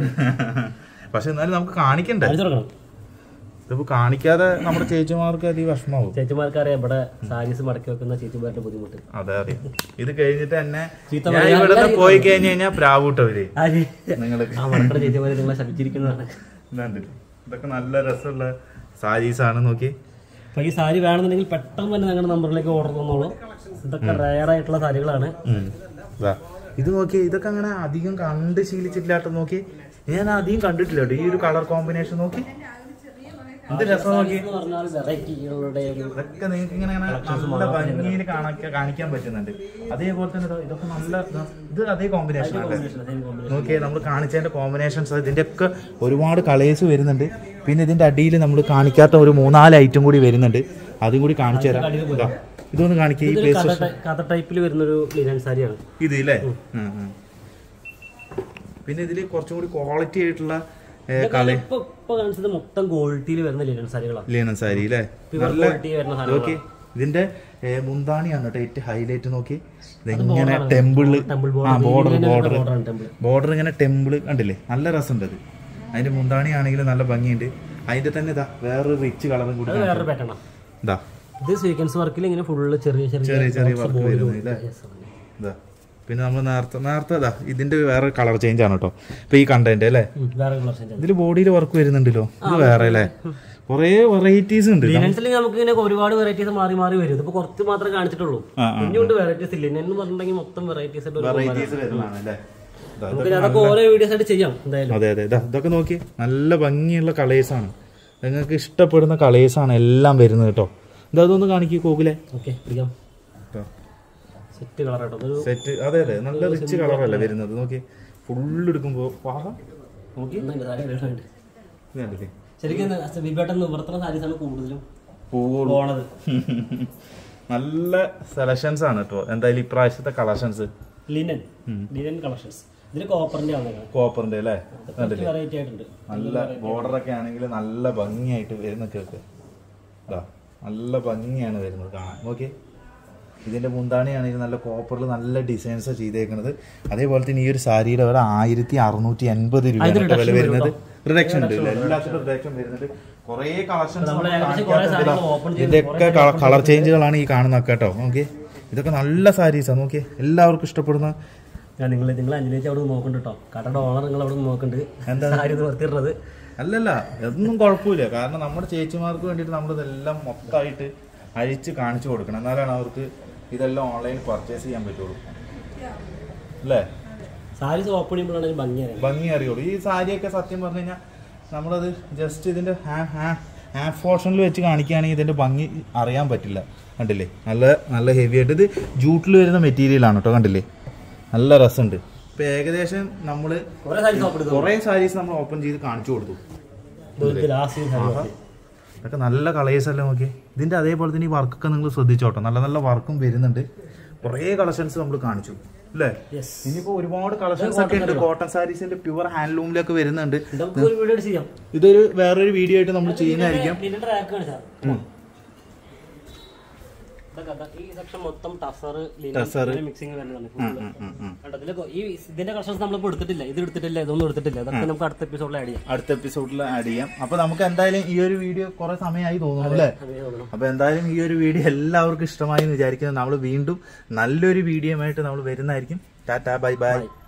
[SPEAKER 1] പക്ഷെ എന്നാലും നമുക്ക് കാണിക്കണ്ടേ
[SPEAKER 2] കാണിച്ചു കൊടുക്കണം
[SPEAKER 1] ഇതിപ്പോ കാണിക്കാതെ നമ്മുടെ ചേച്ചിമാർക്ക് അത് വിഷമാവും
[SPEAKER 2] ചേച്ചിമാർക്ക് അറിയാം ഇവിടെ സാരീസ് മടക്കി വെക്കുന്ന ചേച്ചിമാരുടെ ബുദ്ധിമുട്ട്
[SPEAKER 1] അതെ അറിയാം ഇത് കഴിഞ്ഞിട്ട് തന്നെ
[SPEAKER 2] ചീത്ത
[SPEAKER 1] ഞാൻ ഇവിടെ നിന്ന് പോയി കഴിഞ്ഞ് കഴിഞ്ഞാൽ പ്രാവൂട്ടവര്
[SPEAKER 2] ആര്
[SPEAKER 1] നിങ്ങൾ
[SPEAKER 2] ആ മടക്കട ചേച്ചിമാരെ നിങ്ങളെ ശപിച്ചിരിക്കുന്നതാണ്
[SPEAKER 1] ഇതൊക്കെ നല്ല രസമുള്ള സാരീസ് ആണ് നോക്കി
[SPEAKER 2] അപ്പൊ ഈ സാരി വേണമെന്നുണ്ടെങ്കിൽ പെട്ടെന്ന് തന്നെ ഞങ്ങളുടെ നമ്പറിലേക്ക് ഓർഡർ തന്നോളൂ ഇതൊക്കെ റയർ ആയിട്ടുള്ള സാരികളാണ്
[SPEAKER 1] ഉം. ദാ. ഇത് നോക്കി ഇതൊക്കെ അങ്ങനെ അധികം കണ്ട് ശീലിച്ചിട്ടില്ലാട്ടോ നോക്കി ഞാൻ അധികം കണ്ടിട്ടില്ല കേട്ടോ ഈ ഒരു കളർ കോമ്പിനേഷൻ നോക്കി എന്ത് രസം നോക്കി
[SPEAKER 2] എന്ന് പറഞ്ഞാൽ വെറൈറ്റികളുടെ ഒരു
[SPEAKER 1] ഇതൊക്കെ നിങ്ങൾക്ക് ഇങ്ങനെ ഇങ്ങനെ നല്ല ഭംഗിയിൽ കാണിക്കാൻ കാണിക്കാൻ പറ്റുന്നുണ്ട് അതേപോലെ തന്നെ ഇതാ ഇതൊക്കെ നല്ല ഇതാ, ഇത് അതേ കോമ്പിനേഷൻ അല്ലേ നോക്കിയേ നമ്മൾ കാണിച്ചതിന്റെ കോമ്പിനേഷൻസ് ഇതിന്റെ ഒക്കെ ഒരുപാട് കളേഴ്സ് വരുന്നുണ്ട് പിന്നെ ഇതിന്റെ അടിയിൽ നമ്മൾ കാണിക്കാത്ത ഒരു മൂന്നാല് ഐറ്റം കൂടി വരുന്നുണ്ട് അതും കൂടി കാണിച്ചു തരാം ഇതാ, ഇതൊന്ന് കാണിക്കുക ഈ
[SPEAKER 2] ഇതൊരു
[SPEAKER 1] പേസ്റ്റ്
[SPEAKER 2] കഥ ടൈ- കഥ ടൈപ്പിൽ വരുന്നൊരു ലിനൻ സാരിയാണ്
[SPEAKER 1] ഇത് ഇല്ലേ ഉം, ഉം. പിന്നെ ഇതിൽ കുറച്ചും കൂടി ക്വാളിറ്റി ആയിട്ടുള്ള കള
[SPEAKER 2] ഇപ്പൊ ഇപ്പൊ കാണിച്ചത് മൊത്തം ക്വാളിറ്റിയിൽ വരുന്ന ലിനൻ സാരികളാണ്
[SPEAKER 1] ലീനൻ സാരി അല്ലേ
[SPEAKER 2] പ്യുവർ
[SPEAKER 1] നല്ല
[SPEAKER 2] ക്വാളിറ്റി വരുന്ന സാധനങ്ങളാണ്
[SPEAKER 1] നോക്കി ഇതിന്റെ ഏ, മുന്താണിയാണ് കേട്ടോ ഏറ്റവും ഹൈലൈറ്റ് നോക്കി ഇതെങ്ങനെ ടെമ്പിള്
[SPEAKER 2] ടെമ്പിൾ
[SPEAKER 1] ആ ബോർഡർ ബോർഡർ
[SPEAKER 2] ബോർഡറാണ് ടെമ്പിൾ
[SPEAKER 1] ബോർഡർ ഇങ്ങനെ ടെമ്പിള് കണ്ടില്ലേ നല്ല രസമുണ്ട് അത് അതിന്റെ മുന്താണിയാണെങ്കിൽ നല്ല ഭംഗിയുണ്ട് അതിന്റെ തന്നെ ഇതാ വേറൊരു റിച്ച് കളറും കൂടി
[SPEAKER 2] അത് വേറൊരു പാറ്റേണാണ്
[SPEAKER 1] ഇതാ
[SPEAKER 2] ഇത് സീക്വൻസ് വർക്കിൽ ഇങ്ങനെ ഫുള്ള് ചെറിയ ചെറിയ
[SPEAKER 1] ചെറിയ ചെറിയ വർക്ക് വരുന്നത് ഇല്ലേ ഇതാ പിന്നെ നമ്മൾ നേരത്തെ നേരത്തെ ഇതാ ഇതിന്റെ വേറെ കളർ ചേഞ്ച് ആണ് കേട്ടോ ഇപ്പൊ ഈ കണ്ടന്റ് അല്ലേ
[SPEAKER 2] ഉം, വേറെ കളർ ചേഞ്ച്
[SPEAKER 1] ഇതിൽ ബോഡിയിൽ വർക്ക് വരുന്നുണ്ടല്ലോ ഇത് വേറെ അല്ലേ കുറേ വെറൈറ്റീസ് ഉണ്ട്
[SPEAKER 2] ലിനൻസിൽ നമുക്ക് ഇങ്ങനെ ഒരുപാട് വെറൈറ്റീസ് മാറി മാറി വരും ഇതിപ്പോ കുറച്ച് മാത്രമേ കാണിച്ചിട്ടുള്ളൂ
[SPEAKER 1] ആ, ആ.
[SPEAKER 2] ഇനിയുണ്ട് വെറൈറ്റീസ് ലിനൻ എന്ന് പറഞ്ഞിട്ടുണ്ടെങ്കിൽ മൊത്തം വെറൈറ്റീസ്
[SPEAKER 1] വെറൈറ്റീസ് വരുന്നതാണ് അല്ലേ ഇതാ,
[SPEAKER 2] നമുക്ക് അതൊക്കെ ഓരോ വീഡിയോസ് ആയിട്ട് ചെയ്യാം എന്തായാലും
[SPEAKER 1] അതെ അതെ ഇതാ ഇതൊക്കെ നോക്കി നല്ല ഭംഗിയുള്ള കളേഴ്സ് ആണ് നിങ്ങൾക്ക് ഇഷ്ടപ്പെടുന്ന കളേഴ്സ് ആണ് എല്ലാം വരുന്നത് കേട്ടോ ഇതാ അതൊന്ന് കാണിക്കൂ കോകിലെ
[SPEAKER 2] ഓക്കെ പിടിക്കാം സെറ്റ് കളർ കേട്ടോ അതൊരു
[SPEAKER 1] സെറ്റ് അതെ അതെ നല്ല റിച്ച് കളറല്ലേ വരുന്നത് നോക്കി ഫുള്ള് എടുക്കുമ്പോ വാഹ നോക്കി
[SPEAKER 2] ഇന്നുണ്ട്, സാരി അടിപൊളിയുണ്ട്.
[SPEAKER 1] ഇത് കണ്ടില്ലേ
[SPEAKER 2] ശരിക്കും ബിബേട്ടൻ നിവർത്തുന്ന സാരീസാണ് കൂടുതലും
[SPEAKER 1] പൂവുള്ളൂ
[SPEAKER 2] പോണത്
[SPEAKER 1] നല്ല സെലക്ഷൻസ് ആണ് കേട്ടോ എന്തായാലും ഇപ്രാവശ്യത്തെ കളക്ഷൻസ്
[SPEAKER 2] ലിനൻ ലിനൻ കളക്ഷൻസ് ഇതിൽ കോപ്പറിന്റെ ആണ്
[SPEAKER 1] കോപ്പറിന്റെ അല്ലേ കണ്ടില്ലേ
[SPEAKER 2] വെറൈറ്റി ആയിട്ടുണ്ട്
[SPEAKER 1] നല്ല ബോർഡർ ഒക്കെ ആണെങ്കിൽ നല്ല ഭംഗിയായിട്ട് വരുന്ന കേക്ക് ഇതാ നല്ല ഭംഗിയാണ് വരുന്നത് കാണാൻ നോക്കി ഇതിന്റെ മുന്താണിയാണെങ്കിൽ നല്ല കോപ്പറിൽ നല്ല ഡിസൈൻസ് ചെയ്തേക്കുന്നത് അതേപോലെ തന്നെ ഈ ഒരു സാരിയുടെ വില ആയിരത്തി അറുന്നൂറ്റി എൺപത് രൂപ വില വരുന്നത് റിഡക്ഷൻ ഉണ്ട് ഇല്ലേ? എല്ലാത്തിലും റിഡക്ഷൻ വരുന്നുണ്ട് കുറേ കളക്ഷൻസ്
[SPEAKER 2] ഏകദേശം കുറേ സാരികൾ open ചെയ്ത്
[SPEAKER 1] ഇതിന്റെയൊക്കെ കളർ ചേഞ്ചുകളാണ് ഈ കാണുന്നതൊക്കെ കേട്ടോ നോക്കി ഇതൊക്കെ നല്ല സാരീസാണ് നോക്കി എല്ലാവർക്കും ഇഷ്ടപ്പെടുന്ന
[SPEAKER 2] ഞാൻ നിങ്ങൾ നിങ്ങൾ അന്വേഷിച്ച് അവിടെ നോക്കുന്നുണ്ട് കേട്ടോ കടയുടെ ഓണർ നിങ്ങൾ അവിടെ നോക്കുന്നുണ്ട് സാരി നിർത്തിയിടുന്നത്
[SPEAKER 1] അല്ലല്ല അതൊന്നും കുഴപ്പമില്ല കാരണം നമ്മുടെ ചേച്ചിമാർക്ക് വേണ്ടിയിട്ട് നമ്മൾ ഇതെല്ലാം മൊത്തമായിട്ട് അഴിച്ച് കാണിച്ചു കൊടുക്കണം എന്നാലാണ് അവർക്ക് ഇതെല്ലാം ഓൺലൈൻ പർച്ചേസ് ചെയ്യാൻ പറ്റുള്ളൂ അല്ലേ
[SPEAKER 2] സാരീസ് ഓപ്പൺ ചെയ്യുമ്പോഴാണ് ഭംഗിയാണ്
[SPEAKER 1] ഭംഗി അറിയുള്ളൂ ഈ സാരിയൊക്കെ സത്യം പറഞ്ഞു കഴിഞ്ഞാൽ നമ്മളത് ജസ്റ്റ് ഇതിന്റെ ഹാ ഹാ ഹാഫ് പോർഷനിൽ വെച്ച് കാണിക്കുകയാണെങ്കിൽ ഇതിന്റെ ഭംഗി അറിയാൻ പറ്റില്ല കണ്ടില്ലേ നല്ല നല്ല ഹെവി ആയിട്ട് ഇത് ജൂട്ടിൽ വരുന്ന മെറ്റീരിയൽ ആണ് കേട്ടോ കണ്ടില്ലേ നല്ല രസമുണ്ട് ഇപ്പൊ ഏകദേശം നമ്മള്
[SPEAKER 2] കുറെ സാരീസ് ഓപ്പൺ ചെയ്തു
[SPEAKER 1] കുറെ സാരീസ് നമ്മൾ ഓപ്പൺ ചെയ്ത് കാണിച്ചു കൊടുത്തു
[SPEAKER 2] ലാസ്റ്റ്
[SPEAKER 1] ആഹാ. ഇതൊക്കെ നല്ല കളേഴ്സ് അല്ലേ നോക്കി ഇതിന്റെ അതേപോലെ തന്നെ ഈ വർക്കൊക്കെ നിങ്ങൾ ശ്രദ്ധിച്ചോട്ടോ നല്ല നല്ല വർക്കും വരുന്നുണ്ട് കുറേ കളക്ഷൻസ് നമ്മൾ കാണിച്ചു അല്ലേ
[SPEAKER 2] യെസ്
[SPEAKER 1] ഇനിയിപ്പോ ഒരുപാട് കളക്ഷൻസ് ഒക്കെ ഉണ്ട് കോട്ടൺ സാരീസിന്റെ പ്യുവർ ഹാൻഡ്ലൂമിലൊക്കെ വരുന്നുണ്ട്
[SPEAKER 2] നമുക്ക് ഒരു വീഡിയോ ചെയ്യാം
[SPEAKER 1] ഇതൊരു വേറൊരു വീഡിയോ ആയിട്ട് നമ്മൾ ചെയ്യുന്നതായിരിക്കും
[SPEAKER 2] ഇതിന്റെ ട്രാക്ക് കാണിച്ചാ ഇതൊക്കെ അതാ, ഈ സെക്ഷൻ മൊത്തം ടസർ മിക്സിംഗ് വരുന്നതാണ് full.
[SPEAKER 1] ഉം, ഉം, ഉം.
[SPEAKER 2] കണ്ടോ, ഇതിലൊക്കെ ഈ ഇതിന്റെ കളക്ഷൻസ് നമ്മളിപ്പോ എടുത്തിട്ടില്ല ഇത് എടുത്തിട്ടില്ല ഇതൊന്നും എടുത്തിട്ടില്ല അതൊക്കെ നമുക്ക് അടുത്ത എപ്പിസോഡിൽ ആഡ് ചെയ്യാം
[SPEAKER 1] അടുത്ത എപ്പിസോഡിൽ ആഡ് ചെയ്യാം അപ്പൊ നമുക്ക് എന്തായാലും ഈ ഒരു വീഡിയോ കുറെ സമയമായി തോന്നുന്നു അല്ലേ
[SPEAKER 2] അതേ തോന്നണം
[SPEAKER 1] അപ്പൊ എന്തായാലും ഈ ഒരു വീഡിയോ എല്ലാവർക്കും ഇഷ്ടമായി എന്ന് വിചാരിക്കുന്നു നമ്മൾ വീണ്ടും നല്ലൊരു വീഡിയോ ആയിട്ട് നമ്മൾ വരുന്നതായിരിക്കും ടാറ്റാ ബൈ ബൈ